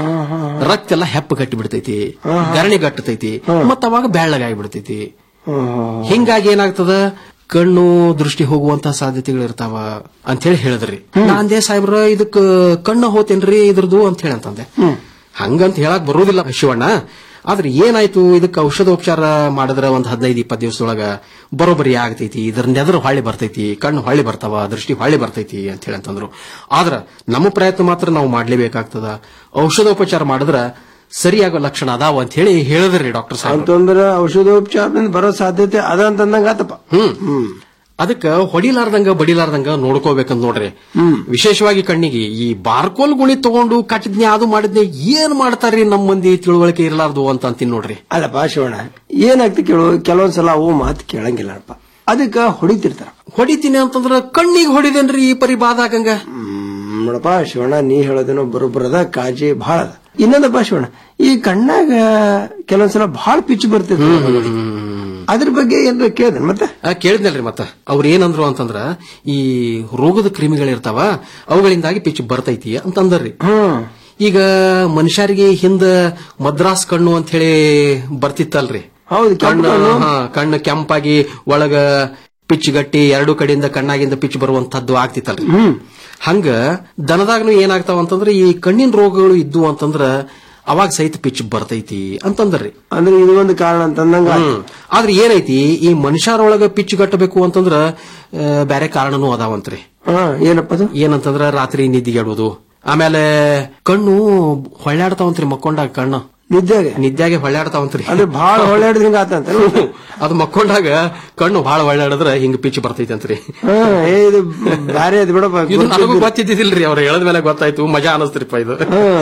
ರಕ್ತ ಎಲ್ಲ ಹೆಪ್ಪ ಗಟ್ಟಿ ಬಿಡ್ತೈತಿ ಗರಣಿ ಗಟ್ಟತೈತಿ ಮತ್ತ ಅವಾಗ ಬೆಳ್ಳಗಾಗಿ ಬಿಡ್ತೈತಿ ಹಿಂಗಾಗಿ ಏನಾಗ್ತದ ಕಣ್ಣು ದೃಷ್ಟಿ ಹೋಗುವಂತ ಸಾಧ್ಯತೆಗಳು ಇರ್ತಾವ ಅಂತ ಹೇಳಿ ಹೇಳಿದ್ರಿ ನಾ ಅಂದೆ ಸಾಹೇಬ್ರ ಇದಕ್ ಕಣ್ಣು ಹೋತೇನ್ರಿ ಇದ್ರದ್ದು ಅಂತ ಹೇಳಿ ಅಂತಂದೆ ಹಂಗಂತ ಹೇಳಕ್ ಬರೋದಿಲ್ಲ ಶಿವಣ್ಣ ಆದ್ರೆ ಏನಾಯ್ತು ಇದಕ್ಕೆ ಔಷಧೋಪಚಾರ ಮಾಡಿದ್ರೆ ಒಂದ್ ಹದಿನೈದು ಇಪ್ಪತ್ತು ದಿವಸದೊಳಗ ಬರೋಬ್ಬರಿ ಆಗ್ತೈತಿ ಇದ್ರ ನೆದರ್ ಹೊಳ್ಳಿ ಬರ್ತೈತಿ ಕಣ್ಣು ಹೊಳ್ಳಿ ಬರ್ತಾವ ದೃಷ್ಟಿ ಹೊಳ್ಳಿ ಬರ್ತೈತಿ ಅಂತ ಹೇಳಿ ಅಂತಂದ್ರು ಆದ್ರ ನಮ್ಮ ಪ್ರಯತ್ನ ಮಾತ್ರ ನಾವು ಮಾಡ್ಲೇಬೇಕಾಗ್ತದ ಔಷಧೋಪಚಾರ ಮಾಡಿದ್ರ ಸರಿಯಾಗೋ ಲಕ್ಷಣ ಅದಾವ ಅಂತ ಹೇಳಿ ಹೇಳಿದ್ರಿ ಡಾಕ್ಟರ್ ಸಾಹೇಬ್ ಅಂತಂದ್ರ ಔಷಧೋಪಚಾರದಿಂದ ಬರೋ ಸಾಧ್ಯತೆ ಅದ ಅಂತಂದಂಗ ಆತಪ್ಪ ಹ್ಮ್ ಅದಕ್ಕ ಹೊಡಿಲಾರ್ದಂಗ ಬಡಿಲಾರ್ದಂಗ ನೋಡ್ಕೋಬೇಕಂತ ನೋಡ್ರಿ ವಿಶೇಷವಾಗಿ ಕಣ್ಣಿಗೆ ಈ ಬಾರ್ಕೋಲ್ ಗುಳಿ ತಗೊಂಡು ಕಟ್ಟಿದ್ನೆ ಅದು ಮಾಡಿದ್ನೆ ಏನ್ ಮಾಡ್ತಾರ್ರಿ ನಮ್ಮ ಮಂದಿ ತಿಳುವಳಿಕೆ ಇರಲಾರ್ದು ಅಂತ ಅಂತೀನಿ ನೋಡ್ರಿ ಅಲ್ಲಪ್ಪ ಶಿವಣ್ಣ ಏನಾಗ್ತಿ ಕೇಳು ಕೆಲವೊಂದ್ಸಲ ಅವು ಮಾತು ಕೇಳಂಗಿಲ್ಲಪ್ಪ ಅದಕ್ಕ ಹೊಡಿತಿರ್ತಾರ ಹೊಡಿತೀನಿ ಅಂತಂದ್ರ ಕಣ್ಣಿಗೆ ಹೊಡಿದೇನ್ರಿ ಈ ಪರಿ ಬಾದಾಗಂಗ ಹ್ಮ್, ನೋಡಪ್ಪ ಶಿವಣ್ಣ ನೀ ಹೇಳೋದೇನೋ ಬರೋಬ್ಬರದ ಕಾಜಿ ಬಹಳ ಅದ ಇನ್ನೊಂದಪ್ಪ ಶಿವಣ್ಣ ಈ ಕಣ್ಣಾಗ ಕೆಲವೊಂದ್ಸಲ ಬಹಳ ಪಿಚ್ಚು ಬರ್ತಿರ್ತದೆ ಅದ್ರ ಬಗ್ಗೆ ಏನಾರ ಕೇಳಿದೆ ಮತ್ತೆ ಆ, ಕೇಳಿದ್ನಲ್ರಿ ಮತ್ತ ಅವ್ರ ಏನಂದ್ರು ಅಂತಂದ್ರ ಈ ರೋಗದ ಕ್ರಿಮಿಗಳಿರ್ತಾವ ಅವುಗಳಿಂದಾಗಿ ಪಿಚ್ ಬರ್ತೈತಿ ಅಂತಂದರ್ರಿ ಈಗ ಮನುಷ್ಯರಿಗೆ ಹಿಂದ ಮದ್ರಾಸ್ ಕಣ್ಣು ಅಂತ ಹೇಳಿ ಬರ್ತಿತ್ತಲ್ರಿ ಹೌದು ಕಣ್ಣು ಹಾ, ಕಣ್ಣು ಕೆಂಪಾಗಿ ಒಳಗ ಪಿಚ್ ಗಟ್ಟಿ ಎರಡು ಕಡೆಯಿಂದ ಕಣ್ಣಾಗಿಂದ ಪಿಚ್ ಬರುವಂತದ್ದು ಆಗ್ತಿತ್ತಲ್ರಿ ಹಂಗ ದನದಾಗನು ಏನಾಗ್ತಾವ ಅಂತಂದ್ರ ಈ ಕಣ್ಣಿನ ರೋಗಗಳು ಇದ್ದು ಅಂತಂದ್ರ ಅವಾಗ ಸಹಿತ ಪಿಚ್ ಬರ್ತೈತಿ ಅಂತಂದ್ರಿ ಅಂದ್ರೆ ಇದು ಒಂದು ಕಾರಣ ಅಂತಂದಂಗ ಹ್ಮ್. ಆದ್ರೆ ಏನೈತಿ ಈ ಮನುಷ್ಯರೊಳಗ ಪಿಚ್ ಗಟ್ಟಬೇಕು ಅಂತಂದ್ರ ಆ, ಬ್ಯಾರೆ ಕಾರಣನೂ ಅದಾವಂತ್ರಿ ಏನಪ್ಪ ಅದು ಏನಂತಂದ್ರ ರಾತ್ರಿ ನಿದ್ದಿಗೆಡುವುದು ಆಮೇಲೆ ಕಣ್ಣು ಹೊಳ್ಯಾಡ್ತಾವಂತ್ರಿ ಮಕ್ಕೊಂಡಾಗ ಕಣ್ಣು ನಿದ್ದಾಗ ನಿದ್ಯಾಗೆ ಹೊಳ್ಯಾಡ್ತಾವಂತ್ರಿ ಅಂದ್ರೆ ಬಹಳ ಹೊಳ್ಯಾಡ್ದಂಗ ಆತಂತ ಅದು ಮಕ್ಕೊಂಡಾಗ ಕಣ್ಣು ಬಹಳ ಹೊಳ್ಯಾಡಿದ್ರ ಹಿಂಗ ಪಿಚ್ ಬರ್ತೈತಿ ಅಂತ್ರಿ ಹಾ, ಏ, ಇದು ಬ್ಯಾರೆ ಅದ್ ಬಿಡಪ್ಪ ಇದು ನನಗೂ ಗೊತ್ತಿದ್ದಿಲ್ರಿ ಅವ್ರು ಹೇಳದ ಮೇಲೆ ಗೊತ್ತಾಯ್ತು ಮಜಾ ಅನಸ್ತ್ರಿಪ್ಪ ಇದು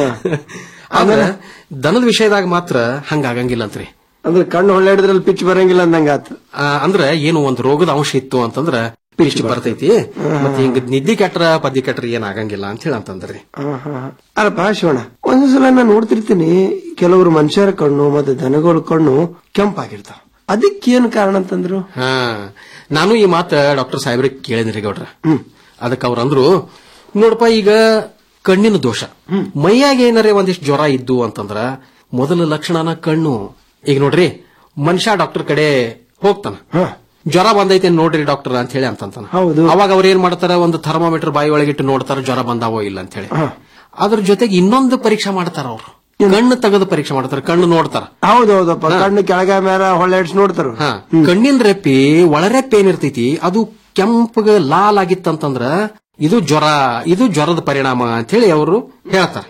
ಆದ್ರೆ ದನದ ವಿಷಯದಾಗ ಮಾತ್ರ ಹಂಗ ಆಗಂಗಿಲ್ಲ ಅಂತ್ರಿ ಅಂದ್ರೆ ಕಣ್ಣು ಹೊಳ್ಯಾಡಿದ್ರಲ್ಲಿ ಪಿಚ್ ಬರಂಗಿಲ್ಲ ಅಂದಂಗ ಆತ ಆ, ಅಂದ್ರ ಏನು ಒಂದು ರೋಗದ ಅಂಶ ಇತ್ತು ಅಂತಂದ್ರ ಪಿಚ್ ಬರ್ತೈತಿ ಮತ್ತೆ ಹಿಂಗ ನಿದ್ದಿ ಕೆಟ್ರ ಪದ್ದಿ ಕೆಟ್ರ ಏನ್ ಆಗಂಗಿಲ್ಲ ಅಂತ ಹೇಳಿ ಅಂತಂದ್ರಿ ಹಾ, ಹಾ, ಹಾ. ಅಲ್ಲಪ್ಪ ಶಿವಣ್ಣ ಒಂದೊಂದ್ಸಲ ನಾನು ನೋಡ್ತಿರ್ತೀನಿ ಕೆಲವರು ಮನುಷ್ಯರ ಕಣ್ಣು ಮತ್ತೆ ದನಗಳ ಕಣ್ಣು ಕೆಂಪಾಗಿರ್ತಾವ ಅದಕ್ಕೇನು ಕಾರಣ ಅಂತಂದ್ರು ಹಾ ನಾನು ಈ ಮಾತ ಡಾಕ್ಟರ್ ಸಾಹೇಬ್ರಿಗೆ ಕೇಳಿದ್ರಿ ಗೌಡ್ರ ಅದಕ್ಕೆ ಅವ್ರ ಅಂದ್ರು ನೋಡಪ್ಪ ಈಗ ಕಣ್ಣಿನ ದೋಷ ಮೈಯಾಗ ಏನಾರೇ ಒಂದಿಷ್ಟು ಜ್ವರ ಇದ್ದು ಅಂತಂದ್ರ ಮೊದಲ ಲಕ್ಷಣನ ಕಣ್ಣು ಈಗ ನೋಡ್ರಿ ಮನುಷ್ಯ ಡಾಕ್ಟರ್ ಕಡೆ ಹೋಗ್ತಾನ ಜ್ವರ ಬಂದೈತೆ ನೋಡ್ರಿ ಡಾಕ್ಟರ್ ಅಂತ ಹೇಳಿ ಅಂತಂತಾನ ಹೌದು ಅವಾಗ ಅವ್ರ ಏನ್ ಮಾಡ್ತಾರ ಒಂದು ಥರ್ಮಾಮೀಟರ್ ಬಾಯಿ ಒಳಗಿಟ್ಟು ನೋಡ್ತಾರ ಜ್ವರ ಬಂದಾವೋ ಇಲ್ಲ ಅಂತ ಹೇಳಿ ಅದ್ರ ಜೊತೆಗೆ ಇನ್ನೊಂದು ಪರೀಕ್ಷೆ ಮಾಡ್ತಾರ ಅವ್ರು ಕಣ್ಣು ತೆಗೆದು ಪರೀಕ್ಷೆ ಮಾಡ್ತಾರ ಕಣ್ಣು ನೋಡ್ತಾರ ಹೌದೌದಪ್ಪ ಕಣ್ಣು ಕೆಳಗ ಮೇಲೆ ಹೊಳ್ಯಾಡ್ಸಿ ನೋಡ್ತಾರ ಹಾ ಕಣ್ಣಿನ ರೆಪ್ಪಿ ಒಳರೆಪ್ಪಿ ಏನಿರ್ತೈತಿ ಅದು ಕೆಂಪಗ ಲಾಲ್ ಆಗಿತ್ತಂತಂದ್ರ ಇದು ಜ್ವರ ಇದು ಜ್ವರದ ಪರಿಣಾಮ ಅಂತ ಹೇಳಿ ಅವರು ಹೇಳ್ತಾರ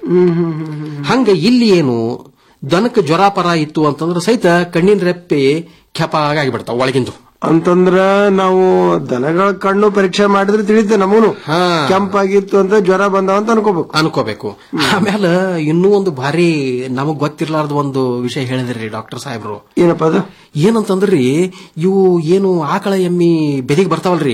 ಹಂಗ ಇಲ್ಲಿ ಏನು ದನಕ್ಕೆ ಜ್ವರ ಪರ ಇತ್ತು ಅಂತಂದ್ರ ಸಹಿತ ಕಣ್ಣಿನ ರೆಪ್ಪಿ ಕೆಪಾಗ ಆಗಿಬಿಡ್ತಾವ ಒಳಗಿಂದು ಅಂತಂದ್ರ ನಾವು ದನಗಳ ಕಣ್ಣು ಪರೀಕ್ಷೆ ಮಾಡಿದ್ರೆ ತಿಳಿತೆ ನಮೂನು ಕೆಂಪಾಗಿತ್ತು ಅಂತ ಜ್ವರ ಬಂದಾವ ಅಂತ ಅನ್ಕೋಬೇಕು ಅನ್ಕೋಬೇಕು ಆಮೇಲೆ ಇನ್ನೂ ಒಂದು ಭಾರಿ ನಮಗ್ ಗೊತ್ತಿರ್ಲಾರ್ದ ಒಂದು ವಿಷಯ ಹೇಳಿದ್ರಿ ಡಾಕ್ಟರ್ ಸಾಹೇಬ್ರು ಏನಪ್ಪ ಅದು ಏನಂತಂದ್ರಿ ಇವು ಏನು ಆಕಳ ಎಮ್ಮಿ ಬೆದಿಗೆ ಬರ್ತಾವಲ್ರಿ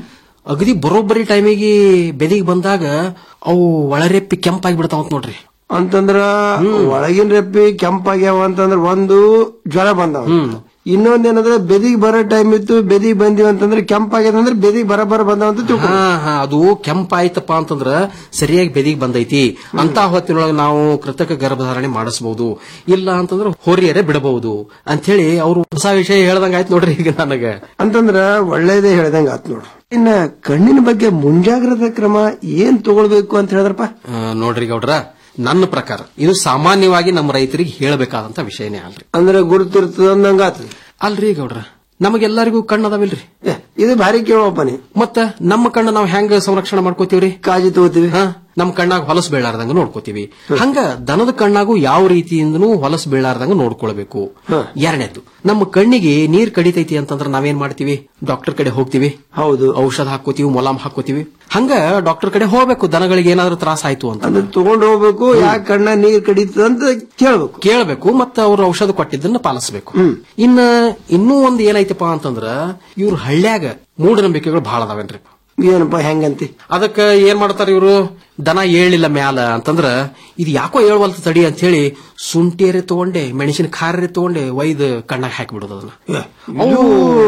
ಅಗದಿ ಬರೋಬ್ಬರಿ ಟೈಮಿಗೆ ಬೆದಿಗೆ ಬಂದಾಗ ಅವು ಒಳರೆಪ್ಪಿ ಕೆಂಪಾಗಿ ಬಿಡ್ತಾವಂತ ನೋಡ್ರಿ ಅಂತಂದ್ರ ಒಳಗಿನ ರೆಪ್ಪಿ ಕೆಂಪಾಗ್ಯಾವ ಅಂತಂದ್ರ ಒಂದು ಜ್ವರ ಬಂದಾವ ಇನ್ನೊಂದೇನಂದ್ರೆ ಬೆದಿಗ್ ಬರೋ ಟೈಮ್ ಇತ್ತು ಬೆದಿಗ್ ಬಂದಿವ ಅಂತಂದ್ರೆ ಕೆಂಪಾಗ್ಯದ ಅಂದ್ರೆ ಬೆದಿಗ್ ಬರ ಬರ ಬಂದಾವ ಅಂತ ತಿಳ್ಕೊ ಹಾ ಹಾ ಅದು ಕೆಂಪಾಯ್ತಪ್ಪ ಅಂತಂದ್ರ ಸರಿಯಾಗಿ ಬೆದಿಗೆ ಬಂದೈತಿ ಅಂತ ಹೊತ್ತಿನೊಳಗೆ ನಾವು ಕೃತಕ ಗರ್ಭಧಾರಣೆ ಮಾಡಿಸಬಹುದು ಇಲ್ಲ ಅಂತಂದ್ರ ಹೊರಿಯರೆ ಬಿಡಬಹುದು ಅಂತ ಹೇಳಿ ಅವ್ರು ಹೊಸ ವಿಷಯ ಹೇಳ್ದಂಗ ಆಯ್ತು ನೋಡ್ರಿ ಈಗ ನನಗ ಅಂತಂದ್ರ ಒಳ್ಳೇದೇ ಹೇಳ್ದಂಗ ಆತ್ ನೋಡು ಇನ್ನ ಕಣ್ಣಿನ ಬಗ್ಗೆ ಮುಂಜಾಗ್ರತಾ ಕ್ರಮ ಏನ್ ತಗೊಳ್ಬೇಕು ಅಂತ ಹೇಳಿದ್ರಪ್ಪ ಆ, ನೋಡ್ರಿ ಗೌಡ್ರ ನನ್ನ ಪ್ರಕಾರ ಇದು ಸಾಮಾನ್ಯವಾಗಿ ನಮ್ಮ ರೈತರಿಗೆ ಹೇಳಬೇಕಾದಂತ ವಿಷಯನೇ ಅಲ್ರಿ ಅಂದ್ರೆ ಗುರುತಿರ್ತದ ಅಂದಂಗ ಆತದ ಅಲ್ರಿ ಗೌಡ್ರ ನಮಗೆಲ್ಲರಿಗೂ ಕಣ್ಣು ಅದಾವಿಲ್ರಿ ಏ, ಇದು ಭಾರಿ ಕೇಳೋಪ್ಪ ನೀ ಮತ್ತ ನಮ್ಮ ಕಣ್ಣು ನಾವು ಹೆಂಗ ಸಂರಕ್ಷಣೆ ಮಾಡ್ಕೋತೀವ್ರಿ ಕಾಳಜಿ ತಗೋತೀವಿ ಹಾ ನಮ್ ಕಣ್ಣಾಗ ಹೊಲಸು ಬೀಳಾರ್ದಂಗ ನೋಡ್ಕೋತೀವಿ ಹಂಗ ದನದ ಕಣ್ಣಾಗೂ ಯಾವ ರೀತಿಯಿಂದನೂ ಹೊಲಸು ಬೀಳಾರ್ದಂಗ ನೋಡ್ಕೊಳ್ಬೇಕು ಎರಡನೇದು ನಮ್ಮ ಕಣ್ಣಿಗೆ ನೀರ್ ಕಡಿತೈತಿ ಅಂತಂದ್ರ ನಾವೇನ್ ಮಾಡ್ತೀವಿ ಡಾಕ್ಟರ್ ಕಡೆ ಹೋಗ್ತೀವಿ ಹೌದು ಔಷಧ ಹಾಕೋತೀವಿ ಮೊಲಾಮ್ ಹಾಕೋತೀವಿ ಹಂಗ ಡಾಕ್ಟರ್ ಕಡೆ ಹೋಗ್ಬೇಕು ದನಗಳಿಗೆ ಏನಾದ್ರೂ ತ್ರಾಸ ಆಯ್ತು ಅಂತ ಅದನ್ನ ತಗೊಂಡ್ ಹೋಗ್ಬೇಕು ಯಾಕೆ ಕಣ್ಣ ನೀರ್ ಕಡಿತದ ಅಂತ ಕೇಳ್ಬೇಕು ಕೇಳಬೇಕು ಮತ್ತೆ ಅವ್ರು ಔಷಧ ಕೊಟ್ಟಿದ್ದನ್ನ ಪಾಲಿಸಬೇಕು ಇನ್ನ ಇನ್ನೂ ಒಂದು ಏನೈತಪ್ಪ ಅಂತಂದ್ರ ಇವ್ರ ಹಳ್ಳ್ಯಾಗ ಮೂಢನಂಬಿಕೆಗಳು ಬಹಳ ಅದಾವೇನ್ರಿ ಏನಪ್ಪ ಹೆಂಗಂತಿ ಅದಕ್ಕ ಏನ್ ಮಾಡ್ತಾರ ಇವರು ದನ ಏಳಿಲ್ಲ ಮ್ಯಾಲ ಅಂತಂದ್ರ ಇದು ಯಾಕೋ ಏಳ್ವಲ್ತ ತಡಿ ಅಂತ ಹೇಳಿ ಶುಂಠಿಯರೆ ತಗೊಂಡೆ ಮೆಣಸಿನ ಖಾರರೆ ತಗೊಂಡೆ ಒಯ್ದು ಕಣ್ಣಾಗ ಹಾಕಿಬಿಡೋದು ಅದನ್ನ ಇದು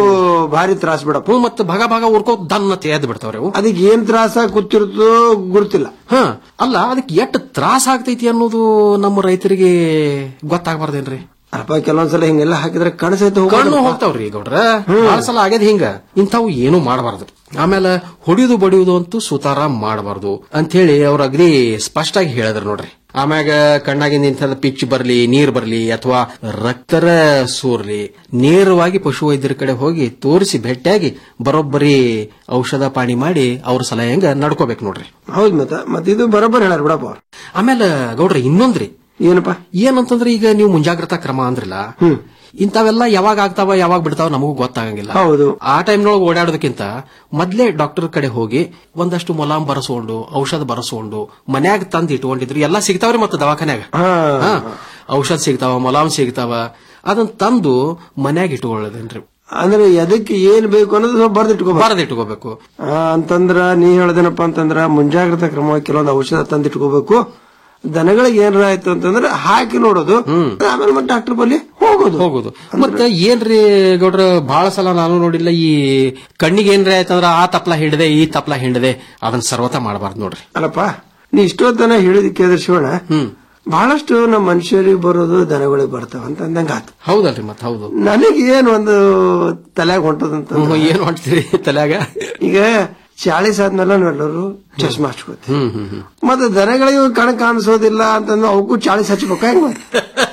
ಭಾರಿ ತ್ರಾಸ ಬಿಡಪ್ಪ ಹ್ಞೂ ಮತ್ತೆ ಭಾಗ ಭಾಗ ಉರ್ಕೋ ದನ್ನ ತೆಗೆದು ಬಿಡ್ತಾವ್ರಿ ಅವು ಅದಕ್ಕೆ ಏನ್ ತ್ರಾಸ ಕೂತಿರ್ತೋ ಗುರುತಿಲ್ಲ ಹ ಅಲ್ಲ ಅದಕ್ಕೆ ಎಷ್ಟು ತ್ರಾಸ ಆಗ್ತೈತಿ ಅನ್ನೋದು ನಮ್ಮ ರೈತರಿಗೆ ಗೊತ್ತಾಗಬಾರ್ದೇನ್ರಿ ಅಪ್ಪ ಕೆಲವೊಂದ್ಸಲ ಹಿಂಗೆಲ್ಲ ಹಾಕಿದ್ರೆ ಕಣ್ಣು ಸಹಿತ ಕಣ್ಣು ಹೋಗೋದಿಲ್ಲ. ಹೋಗ್ತಾವ್ರಿ ಗೌಡ್ರ ಬಹಳ ಸಲ ಆಗ್ಯದ ಹಿಂಗ ಇಂಥವು ಏನು ಮಾಡಬಾರ್ದು ಆಮೇಲೆ ಹೊಡಿಯುದು ಬಡಿಯುದು ಅಂತೂ ಸುತಾರ ಮಾಡಬಾರ್ದು ಅಂತ ಹೇಳಿ ಅವ್ರ ಅಗದಿ ಸ್ಪಷ್ಟ ಆಗಿ ಹೇಳಿದ್ರು ನೋಡ್ರಿ ಆಮ್ಯಾಗ ಕಣ್ಣಾಗಿಂದ ಇಂಥದ್ದು ಪಿಚ್ ಬರ್ಲಿ ನೀರ್ ಬರ್ಲಿ ಅಥವಾ ರಕ್ತರ ಸೋರ್ಲಿ ನೇರವಾಗಿ ಪಶು ವೈದ್ಯರ ಕಡೆ ಹೋಗಿ ತೋರಿಸಿ ಭೇಟಿಯಾಗಿ ಬರೋಬ್ಬರಿ ಔಷಧ ಪಾಣಿ ಮಾಡಿ ಅವ್ರ ಸಲಹೆ ಹೆಂಗ ನಡ್ಕೋಬೇಕು ನೋಡ್ರಿ ಹೌದ್ ಮತ್ತ ಮತ್ ಇದು ಬರೋಬ್ಬರ್ ಹೇಳ್ಯಾರ ಬಿಡಪ್ಪ ಅವ್ರು ಆಮೇಲೆ ಗೌಡ್ರ ಇನ್ನೊಂದ್ರಿ ಏನಪ್ಪ ಏನಂತಂದ್ರೆ ಈಗ ನೀವು ಮುಂಜಾಗ್ರತಾ ಕ್ರಮ ಅಂದ್ರಲ್ಲ ಇಂಥವೆಲ್ಲ ಯಾವಾಗ ಆಗ್ತಾವ ಯಾವಾಗ ಬಿಡ್ತಾವ ನಮಗೂ ಗೊತ್ತಾಗಂಗಿಲ್ಲ ಹೌದು ಆ ಟೈಮ್ನೊಳಗೆ ಓಡಾಡೋದಕ್ಕಿಂತ ಮೊದ್ಲೇ ಡಾಕ್ಟರ್ ಕಡೆ ಹೋಗಿ ಒಂದಷ್ಟು ಮೊಲಾಮ್ ಬರೆಸ್ಕೊಂಡು ಔಷಧ ಬರೆಸ್ಕೊಂಡು ಮನ್ಯಾಗ ತಂದು ಇಟ್ಕೊಂಡಿದ್ರು ಎಲ್ಲ ಸಿಗ್ತಾವ್ರಿ ಮತ್ತೆ ದವಾಖಾನ್ಯಾಗ ಹಾ. ಔಷಧ ಸಿಗ್ತಾವ ಮೊಲಾಮ್ ಸಿಗ್ತಾವ ಅದನ್ನ ತಂದು ಮನ್ಯಾಗ ಇಟ್ಕೊಳ್ಳೋದೇನ್ರಿ ಅಂದ್ರೆ ಎದಕ್ಕೆ ಏನ್ ಬೇಕು ಅನ್ನೋದು ಸ್ವಲ್ಪ ಬರ್ದಿಟ್ಕೋ ಬಾರದ್ ಇಟ್ಕೋಬೇಕು ಅಂತಂದ್ರ ನೀ ಹೇಳ್ದೇನಪ್ಪ ಅಂತಂದ್ರ ಮುಂಜಾಗ್ರತಾ ಕ್ರಮವಾಗಿ ಕೆಲವೊಂದು ಔಷಧ ತಂದಿಟ್ಕೋಬೇಕು ದನಗಳಿಗೆ ಏನಾರ ಆಯ್ತು ಅಂತಂದ್ರೆ ಹಾಕಿ ನೋಡೋದು ಆಮೇಲೆ ಮತ್ತೆ ಡಾಕ್ಟರ್ ಬಲ್ಲಿ ಹೋಗೋದು ಹೋಗೋದು ಮತ್ತ ಏನ್ರಿ ಗೌಡ್ರ ಬಹಳ ಸಲ ನಾನು ನೋಡಿಲ್ಲ ಈ ಕಣ್ಣಿಗೆ ಏನ್ರಿ ಆಯ್ತಂದ್ರ ಆ ತಪ್ಲ ಹಿಂಡದೆ ಈ ತಪ್ಲ ಹಿಂಡದೆ ಅದನ್ನ ಸರ್ವತ ಮಾಡಬಾರ್ದು ನೋಡ್ರಿ ಅಲ್ಲಪ್ಪ ನೀ ಇಷ್ಟೊತ್ತನ ಹೇಳಿದಕ್ಕೆ ಕೇಳಿದ್ರೆ ಶಿವಣ್ಣ ಬಹಳಷ್ಟು ನಮ್ಮ ಮನುಷ್ಯರಿಗೆ ಬರೋದು ದನಗಳಿಗೆ ಬರ್ತಾವ ಅಂತ ಅಂದಂಗ ಆತು ಹೌದಲ್ರಿ ಮತ್ ಹೌದು ನನಗೆ ಏನ್ ಒಂದು ತಲೆಯಾಗ ಹೊಂಟದಂತ ಹ್ಮ್, ಏನ್ ಹೊಂಟ್ತೀರಿ ತಲ್ಯಾಗ ಈಗ ಚಾಳಿಸ್ ಆದ್ಮೇಲೆ ನಾವೆಲ್ಲರೂ ಚಶ್ಮಾ ಹಚ್ಕೋತೀವಿ ಹ್ಮ್ ಹ್ಮ್ ಹ್ಮ್ ಮತ್ತೆ ದನಗಳಿಗೆ ಕಣ್ ಕಾಣಿಸೋದಿಲ್ಲ ಅಂತಂದ್ರೆ ಅವಕ್ಕೂ ಚಾಳಿಸ್ ಹಚ್ಬೇಕು ಹೆಂಗ್ ಮಾಡಿ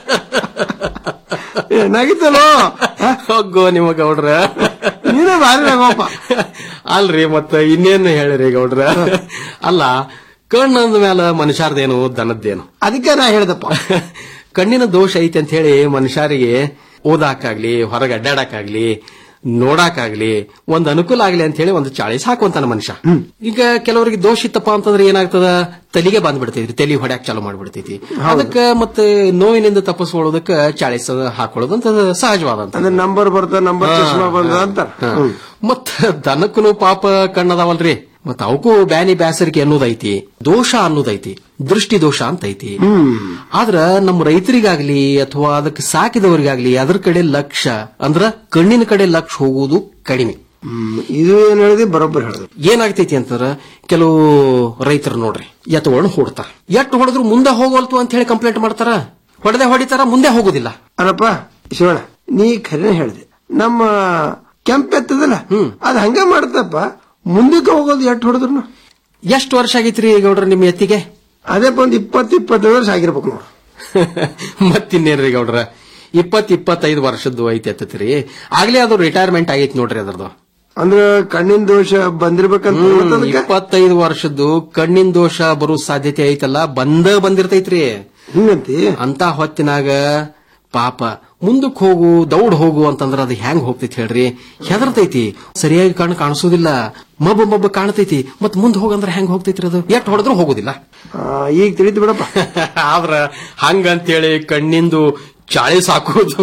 ಏನಾಗಿತ್ತಲ್ಲೋ ಹೋಗೋ ನಿಮ್ಮ ಗೌಡ್ರ ನೀನೇ ಭಾರಿ ನಗೋಪ್ಪ ಅಲ್ರಿ ಮತ್ತ ಇನ್ನೇನು ಹೇಳಿರಿ ಗೌಡ್ರ ಅಲ್ಲ ಕಣ್ಣು ಅಂದ ಮೇಲೆ ಮನುಷ್ಯರ್ದೇನು ದನದ್ದೇನು ಅದಕ್ಕೆ ನಾ ಹೇಳ್ದಪ್ಪ ಕಣ್ಣಿನ ದೋಷ ಐತಿ ಅಂತ ಹೇಳಿ ಮನುಷ್ಯರಿಗೆ ಓದಾಕಾಗ್ಲಿ ಹೊರಗೆ ಅಡ್ಡಾಡಕ್ಕಾಗ್ಲಿ ನೋಡಾಕಾಗ್ಲಿ ಒಂದ್ ಅನುಕೂಲ ಆಗ್ಲಿ ಅಂತ ಹೇಳಿ ಒಂದು ಚಾಳಿಸ್ ಹಾಕುವಂತಾನ ಮನುಷ್ಯ ಈಗ ಕೆಲವರಿಗೆ ದೋಷ ಇತ್ತಪ್ಪ ಅಂತಂದ್ರೆ ಏನಾಗ್ತದ ತಲೆಗೆ ಬಂದ್ಬಿಡ್ತೈತಿ ತಲೆ ಹೊಡ್ಯಾಕ್ ಚಾಲು ಮಾಡ್ಬಿಡ್ತೈತಿ ಅದಕ್ಕ ಮತ್ತೆ ನೋವಿನಿಂದ ತಪ್ಪಿಸ್ಕೊಳ್ಳೋದಕ್ಕ ಚಾಳಿಸ್ ಹಾಕೊಳ್ಳೋದು ಅಂತ ಸಹಜವಾದಂತ ಅಂದ್ರೆ ನಂಬರ್ ಬರ್ತ ನಂಬರ್ ಚಶ್ಮಾ ಬಂದ ಅಂತಾರ ಮತ್ತ ದನಕ್ಕೂ ಪಾಪ ಕಣ್ಣದಾವಲ್ರಿ ಮತ್ತ ಅವಕ್ಕೂ ಬ್ಯಾನಿ ಬ್ಯಾಸರಿಕೆ ಅನ್ನೋದೈತಿ ದೋಷ ಅನ್ನೋದೈತಿ ದೃಷ್ಟಿ ದೋಷ ಅಂತ ಐತಿ ಆದ್ರ ನಮ್ಮ ರೈತರಿಗಾಗ್ಲಿ ಅಥವಾ ಅದಕ್ಕೆ ಸಾಕಿದವರಿಗಾಗ್ಲಿ ಅದ್ರ ಕಡೆ ಲಕ್ಷ್ಯ ಅಂದ್ರ ಕಣ್ಣಿನ ಕಡೆ ಲಕ್ಷ್ಯ ಹೋಗುವುದು ಕಡಿಮೆ ಇದು ಏನ್ ಹೇಳಿದೆ ಬರೋಬ್ಬರ್ ಹೇಳಿದ್ರು ಏನಾಗ್ತೈತಿ ಅಂತಂದ್ರ ಕೆಲವು ರೈತರು ನೋಡ್ರಿ ಎತ್ತುಗಳನ್ನ ಹೊಡ್ತಾರ ಎಟ್ಟು ಹೊಡೆದ್ರು ಮುಂದೆ ಹೋಗವಲ್ತು ಅಂತ ಹೇಳಿ ಕಂಪ್ಲೇಂಟ್ ಮಾಡ್ತಾರ ಹೊಡೆದೆ ಹೊಡಿತಾರ ಮುಂದೆ ಹೋಗುದಿಲ್ಲ ಅಲ್ಲಪ್ಪ ಶಿವಣ್ಣ ನೀ ಖರೇನೆ ಹೇಳಿದೆ ನಮ್ಮ ಕೆಂಪ್ ಎತ್ತದಲ್ಲ ಅದ್ ಹಂಗ ಮಾಡ್ತಪ್ಪ ಮುಂದಕ್ಕೆ ಹೋಗೋದು ಎಟ್ ಹೊಡೆದ್ರು ಎಷ್ಟು ವರ್ಷ ಆಗೈತ್ರಿ ಗೌಡ್ರ ನಿಮ್ಮ ಎತ್ತಿಗೆ ಅದೇಪ್ಪ ಒಂದ್ ಇಪ್ಪತ್ತು ಇಪ್ಪತ್ತೈದು ವರ್ಷ ಆಗಿರ್ಬೇಕು ನೋಡು ಮತ್ತಿನ್ನೇನ್ರಿ ಗೌಡ್ರ ಇಪ್ಪತ್ ಇಪ್ಪತ್ತೈದು ವರ್ಷದ್ದು ಐತಿ ಎತ್ತತ್ರಿ ಆಗ್ಲೇ ಅದು ರಿಟೈರ್ಮೆಂಟ್ ಆಗೈತಿ ನೋಡ್ರಿ ಅದ್ರದ್ದು ಅಂದ್ರ ಕಣ್ಣಿನ ದೋಷ ಬಂದಿರ್ಬೇಕಂತ ಮತ್ತೆ ಅದಕ್ಕೆ ಇಪ್ಪತ್ತೈದು ವರ್ಷದ್ದು ಕಣ್ಣಿನ ದೋಷ ಬರೋ ಸಾಧ್ಯತೆ ಐತಲ್ಲ ಬಂದ ಬಂದಿರ್ತೈತ್ರಿ ಹಿಂಗಂತಿ ಅಂತ ಹೊತ್ತಿನಾಗ ಪಾಪ ಮುಂದಕ್ ಹೋಗು ದೌಡ್ ಹೋಗು ಅಂತಂದ್ರ ಅದು ಹೆಂಗ್ ಹೋಗ್ತೈತಿ ಹೇಳ್ರಿ ಹೆದರ್ತೈತಿ ಸರಿಯಾಗಿ ಕಣ್ಣು ಕಾಣಿಸೋದಿಲ್ಲ ಮಬ್ಬ ಮಬ್ಬ ಕಾಣ್ತೈತಿ ಮತ್ ಮುಂದ್ ಹೋಗಂದ್ರ ಹೆಂಗ್ ಹೋಗ್ತೈತ್ರಿ ಅದು ಎಷ್ಟ್ ಹೊಡೆದ್ರು ಹೋಗುದಿಲ್ಲ ಆ, ಈಗ ತಿಳಿತು ಬಿಡಪ್ಪ ಆದ್ರ ಹಂಗಂತೇಳಿ ಕಣ್ಣಿಂದು ಚಾಳಿ ಸಾಕೋದು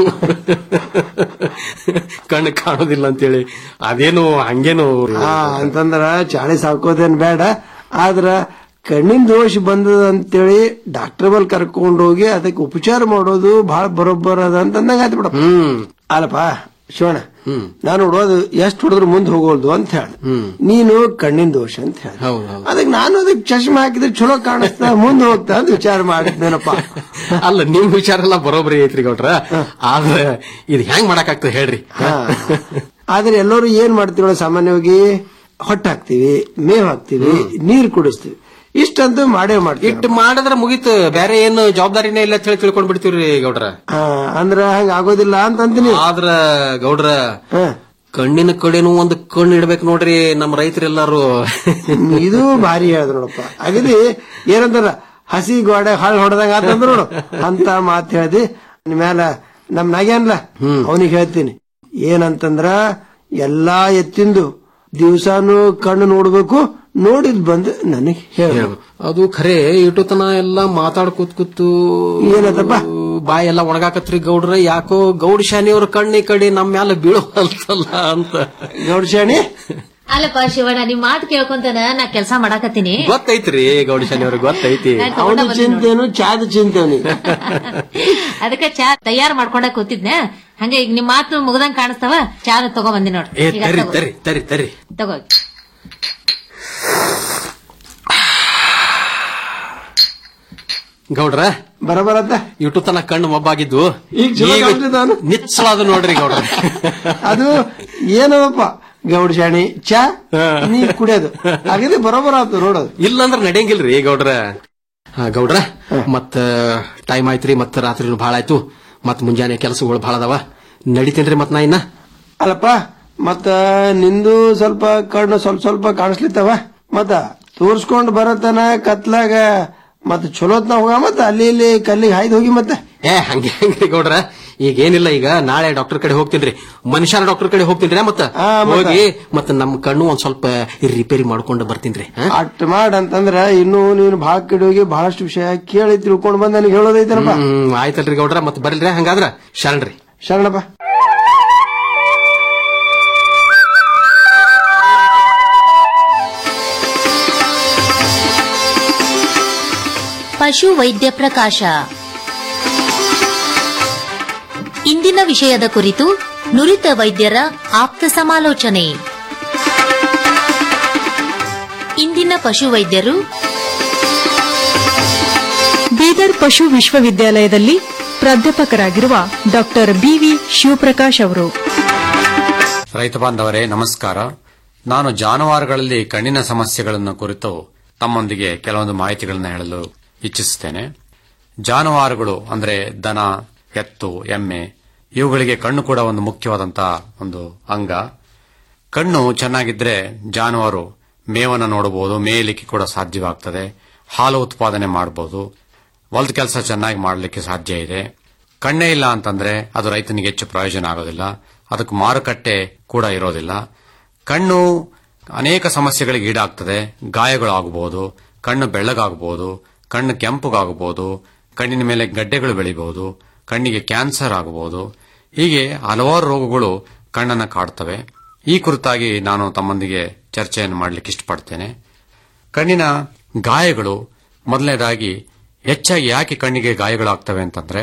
ಕಣ್ಣು ಕಾಣೋದಿಲ್ಲ ಅಂತೇಳಿ ಅದೇನು ಹಂಗೇನು ಆ, ಅಂತಂದ್ರ ಚಾಳಿ ಸಾಕೋದೇನ್ ಬೇಡ ಆದ್ರ ಕಣ್ಣಿನ ದೋಷ ಬಂದದ ಅಂತೇಳಿ ಡಾಕ್ಟರ್ ಬಲ್ ಕರ್ಕೊಂಡು ಹೋಗಿ ಅದಕ್ಕೆ ಉಪಚಾರ ಮಾಡೋದು ಬಹಳ ಬರೋಬ್ಬರ ಅದ ಅಂತಂದಂಗ ಆಯ್ತು ಬಿಡಪ್ಪ ಹ್ಮ್ ಅಲ್ಲಪ್ಪ ಶಿವಣ್ಣ ನಾನು ನೋಡೋದು ಎಷ್ಟು ಹೊಡೆದ್ರು ಮುಂದೆ ಹೋಗೋಲ್ದು ಅಂತ ಹೇಳ ನೀನು ಕಣ್ಣಿನ ದೋಷ ಅಂತ ಹೇಳ ಹೌದು ಹೌದು ಅದಕ್ಕೆ ನಾನು ಅದಕ್ಕೆ ಚಶ್ಮಾ ಹಾಕಿದ್ರೆ ಚಲೋ ಕಾಣಿಸ್ತಾ ಮುಂದೆ ಹೋಗ್ತಾ ಅಂತ ವಿಚಾರ ಮಾಡಿದ್ನೇನಪ್ಪ ಅಲ್ಲ ನಿಮ್ ವಿಚಾರ ಎಲ್ಲ ಬರೋಬ್ಬರಿ ಐತ್ರಿ ಗೌಡ್ರ ಆದ್ರೆ ಇದು ಹೆಂಗ್ ಮಾಡಕ್ಕಾಗ್ತದೆ ಹೇಳ್ರಿ ಆದ್ರೆ ಎಲ್ಲರೂ ಏನ್ ಮಾಡ್ತೀವಿ ಸಾಮಾನ್ಯವಾಗಿ ಹೊಟ್ಟೆ ಹಾಕ್ತಿವಿ ಮೇವ್ ಹಾಕ್ತಿವಿ ನೀರ್ ಕುಡಿಸ್ತೀವಿ ಇಷ್ಟಂತೂ ಮಾಡೇ ಮಾಡ್ತೀವಿ ಇಟ್ಟು ಮಾಡಿದ್ರೆ ಮುಗೀತು ಬೇರೆ ಏನು ಜವಾಬ್ದಾರಿನೇ ಇಲ್ಲ ಅಂತ ಹೇಳಿ ತಿಳ್ಕೊಂಡ್ ಬಿಡ್ತೀವ್ರಿ ಗೌಡ್ರ ಆ, ಅಂದ್ರ ಹಂಗ ಆಗೋದಿಲ್ಲ ಅಂತ ಅಂತೀನಿ ಆದ್ರ ಗೌಡ್ರ ಕಣ್ಣಿನ ಕಡೆನೂ ಒಂದು ಕಣ್ಣು ಇಡ್ಬೇಕು ನೋಡ್ರಿ ನಮ್ಮ ರೈತರೆಲ್ಲಾರು ಇದು ಭಾರಿ ಹೇಳಿದ್ರು ನೋಡಪ್ಪ ಅಗದಿ ಏನಂತಾರ ಹಸಿ ಗೋಡೆ ಹಾಳು ಹೊಡೆದಂಗ ಆತಂದ್ರ ನೋಡು ಅಂತ ಮಾತು ಹೇಳ್ದಿ ಮ್ಯಾಲ ನಮ್ ನಾಗ್ಯಾನ್ಲ ಅವನಿಗೆ ಹೇಳ್ತೀನಿ ಏನಂತಂದ್ರ ಎಲ್ಲಾ ಎತ್ತಿಂದು ದಿವ್ಸಾನು ಕಣ್ಣು ನೋಡ್ಬೇಕು ನೋಡಿದ್ ಬಂದು ನನಗೆ ಹೇಳು ಅದು ಖರೆ ಇಟ್ಟು ತನ ಎಲ್ಲ ಮಾತಾಡ್ ಕೂತ್ ಕೂತು ಏನತ್ತಪ್ಪ ಬಾಯಿ ಎಲ್ಲ ಒಣಗಾಕತ್ರಿ ಗೌಡ್ರ ಯಾಕೋ ಗೌಡ್ ಶಾನಿ ಅವ್ರ ಕಣ್ಣಿ ಕಡೆ ನಮ್ ಮ್ಯಾಲ ಬೀಳೋಲ್ತಲ್ಲ ಅಂತ ಗೌಡ್ ಶಾಣಿ ಅಲ್ಲಪ್ಪ ಶಿವಣ್ಣ ನಿಮ್ ಮಾತು ಕೇಳ್ಕೊಂತನ ನಾ ಕೆಲಸ ಮಾಡಾಕತ್ತೀನಿ ಗೊತ್ತೈತ್ರಿ ಗೌಡ್ ಶಾನಿ ಅವ್ರಿಗೆ ಗೊತ್ತೈತಿ ಅವನ ಚಿಂತೆನು ಚಾದ ಚಿಂತೆನು ಅದಕ್ಕೆ ಚಾ ತಯಾರ್ ಮಾಡ್ಕೊಂಡ ಕೂತಿದ್ನ ಹಂಗೆ ಈಗ ನಿಮ್ ಮಾತು ಮುಗ್ದಂಗ್ ಕಾಣಿಸ್ತಾವ ಚಾನು ತಗೋ ಬಂದಿ ನೋಡ್ರಿ ಏ ಈಗ ತರಿ ತಗೋ. ತರಿ ತರಿ ತರಿ ತಗೋ ಗೌಡ್ರ ಬರಬರತ್ತ ಇಟ್ಟು ತನ ಕಣ್ಣು ಮಬ್ಬಾಗಿದ್ದು ಈಗ ಚಲೋ ಕಾಣ್ತದೆ ನಾನು. ನಿಚ್ಚಳಾದ ನೋಡ್ರಿ ಗೌಡ್ರ ಅದು ಏನದಪ್ಪ ಗೌಡ್ ಶಾಣಿ ಚಾ ನೀರ್ ಕುಡಿಯೋದು ಹಾಗಾದ್ರೆ ಬರೋಬರ ಆತು ನೋಡೋದು ಇಲ್ಲಂದ್ರ ನಡೆಯಂಗಿಲ್ರಿ ಗೌಡ್ರ ಆ, ಗೌಡ್ರ ಮತ್ತ ಟೈಮ್ ಆಯ್ತ್ರಿ ಮತ್ತ ರಾತ್ರಿನೂ ಭಾಳ ಆಯ್ತು ಮತ್ ಮುಂಜಾನೆ ಕೆಲಸಗಳು ಭಾಳ ಅದಾವ ನಡಿತೇನ್ರಿ ಮತ್ ನಾ ಇನ್ನ ಅಲ್ಲಪ್ಪ ಮತ್ತ ನಿಂದು ಸ್ವಲ್ಪ ಕಣ್ಣು ಸ್ವಲ್ಪ ಸ್ವಲ್ಪ ಕಾಣಿಸ್ಲಿತ್ತವ ಮತ್ತ ತೋರ್ಸ್ಕೊಂಡ್ ಬರತನ ಕತ್ಲಾಗ ಮತ್ತ ಚಲೋತ್ನ ಹೋಗ ಮತ್ತ ಅಲ್ಲಿ ಇಲ್ಲಿ ಕಲ್ಲಿಗೆ ಹಾಯ್ದು ಹೋಗಿ ಮತ್ತೆ ಏ ಹಂಗೆ ಹಂಗೆ ಗೌಡ್ರ ಈಗ ಏನಿಲ್ಲ ಈಗ ನಾಳೆ ಡಾಕ್ಟರ್ ಕಡೆ ಹೋಗ್ತೀನ್ರಿ ಮನುಷ್ಯರ ಡಾಕ್ಟರ್ ಕಡೆ ಹೋಗ್ತೀನ್ರಿ ಮತ್ತ ಮತ್ತ? ಹೋಗಿ ಮತ್ತ ನಮ್ ಕಣ್ಣು ಒಂದ್ ಸ್ವಲ್ಪ ರಿಪೇರಿ ಮಾಡ್ಕೊಂಡು ಬರ್ತೀನ್ರಿ ಹಾ? ಅಟ್ ಮಾಡ್ ಅಂತಂದ್ರ ಇನ್ನು ನೀನು ಭಾಳ ಕಡೆ ಹೋಗಿ ಬಹಳಷ್ಟು ವಿಷಯ ಕೇಳಿ ತಿಳ್ಕೊಂಡ್ ಬಂದ್ ನನಗೆ ಹೇಳೋದೈತನಪ್ಪ ಹ್ಮ್ ಆಯ್ತಲ್ರಿ ಗೌಡ್ರ ಮತ್ ಬರಲ್ರಿ ಹಂಗಾದ್ರ ಶರಣ್ರಿ ಶರಣಪ್ಪ ಪಶು ವೈದ್ಯ ಪ್ರಕಾಶ ಇಂದಿನ ವಿಷಯದ ಕುರಿತು ನುರಿತ ವೈದ್ಯರ ಆಪ್ತ ಸಮಾಲೋಚನೆ ಇಂದಿನ ಪಶು ವೈದ್ಯರು ಬೀದರ್ ಪಶು ವಿಶ್ವವಿದ್ಯಾಲಯದಲ್ಲಿ ಪ್ರಾಧ್ಯಾಪಕರಾಗಿರುವ ಡಾಕ್ಟರ್ ಬಿವಿ ಶಿವಪ್ರಕಾಶ್ ಅವರು ರೈತ ಬಾಂಧವರೇ ನಮಸ್ಕಾರ ನಾನು ಜಾನುವಾರುಗಳಲ್ಲಿ ಕಣ್ಣಿನ ಸಮಸ್ಯೆಗಳನ್ನು ಕುರಿತು ತಮ್ಮೊಂದಿಗೆ ಕೆಲವೊಂದು ಮಾಹಿತಿಗಳನ್ನು ಹೇಳಲು ಇಚ್ಛಿಸುತ್ತೇನೆ ಜಾನುವಾರುಗಳು ಅಂದರೆ ದನ ಎತ್ತು ಎಮ್ಮೆ ಇವುಗಳಿಗೆ ಕಣ್ಣು ಕೂಡ ಒಂದು ಮುಖ್ಯವಾದಂತಹ ಒಂದು ಅಂಗ ಕಣ್ಣು ಚೆನ್ನಾಗಿದ್ರೆ ಜಾನುವಾರು ಮೇವನ್ನು ನೋಡಬಹುದು ಮೇಯಲಿಕ್ಕೆ ಕೂಡ ಸಾಧ್ಯವಾಗ್ತದೆ ಹಾಲು ಉತ್ಪಾದನೆ ಮಾಡಬಹುದು ಹೊಲದ ಕೆಲಸ ಚೆನ್ನಾಗಿ ಮಾಡಲಿಕ್ಕೆ ಸಾಧ್ಯ ಇದೆ ಕಣ್ಣೇ ಇಲ್ಲ ಅಂತಂದ್ರೆ ಅದು ರೈತನಿಗೆ ಹೆಚ್ಚು ಪ್ರಯೋಜನ ಆಗೋದಿಲ್ಲ ಅದಕ್ಕೆ ಮಾರುಕಟ್ಟೆ ಕೂಡ ಇರೋದಿಲ್ಲ ಕಣ್ಣು ಅನೇಕ ಸಮಸ್ಯೆಗಳಿಗೆ ಈಡಾಗ್ತದೆ ಗಾಯಗಳಾಗಬಹುದು ಕಣ್ಣು ಬೆಳ್ಳಗಾಗಬಹುದು ಕಣ್ಣು ಕೆಂಪುಗಾಗಬಹುದು ಕಣ್ಣಿನ ಮೇಲೆ ಗಡ್ಡೆಗಳು ಬೆಳಿಬಹುದು ಕಣ್ಣಿಗೆ ಕ್ಯಾನ್ಸರ್ ಆಗಬಹುದು ಹೀಗೆ ಹಲವಾರು ರೋಗಗಳು ಕಣ್ಣನ್ನು ಕಾಡ್ತವೆ ಈ ಕುರಿತಾಗಿ ನಾನು ತಮ್ಮೊಂದಿಗೆ ಚರ್ಚೆಯನ್ನು ಮಾಡಲಿಕ್ಕೆ ಇಷ್ಟಪಡ್ತೇನೆ ಕಣ್ಣಿನ ಗಾಯಗಳು ಮೊದಲನೇದಾಗಿ ಹೆಚ್ಚಾಗಿ ಯಾಕೆ ಕಣ್ಣಿಗೆ ಗಾಯಗಳಾಗ್ತವೆ ಅಂತಂದ್ರೆ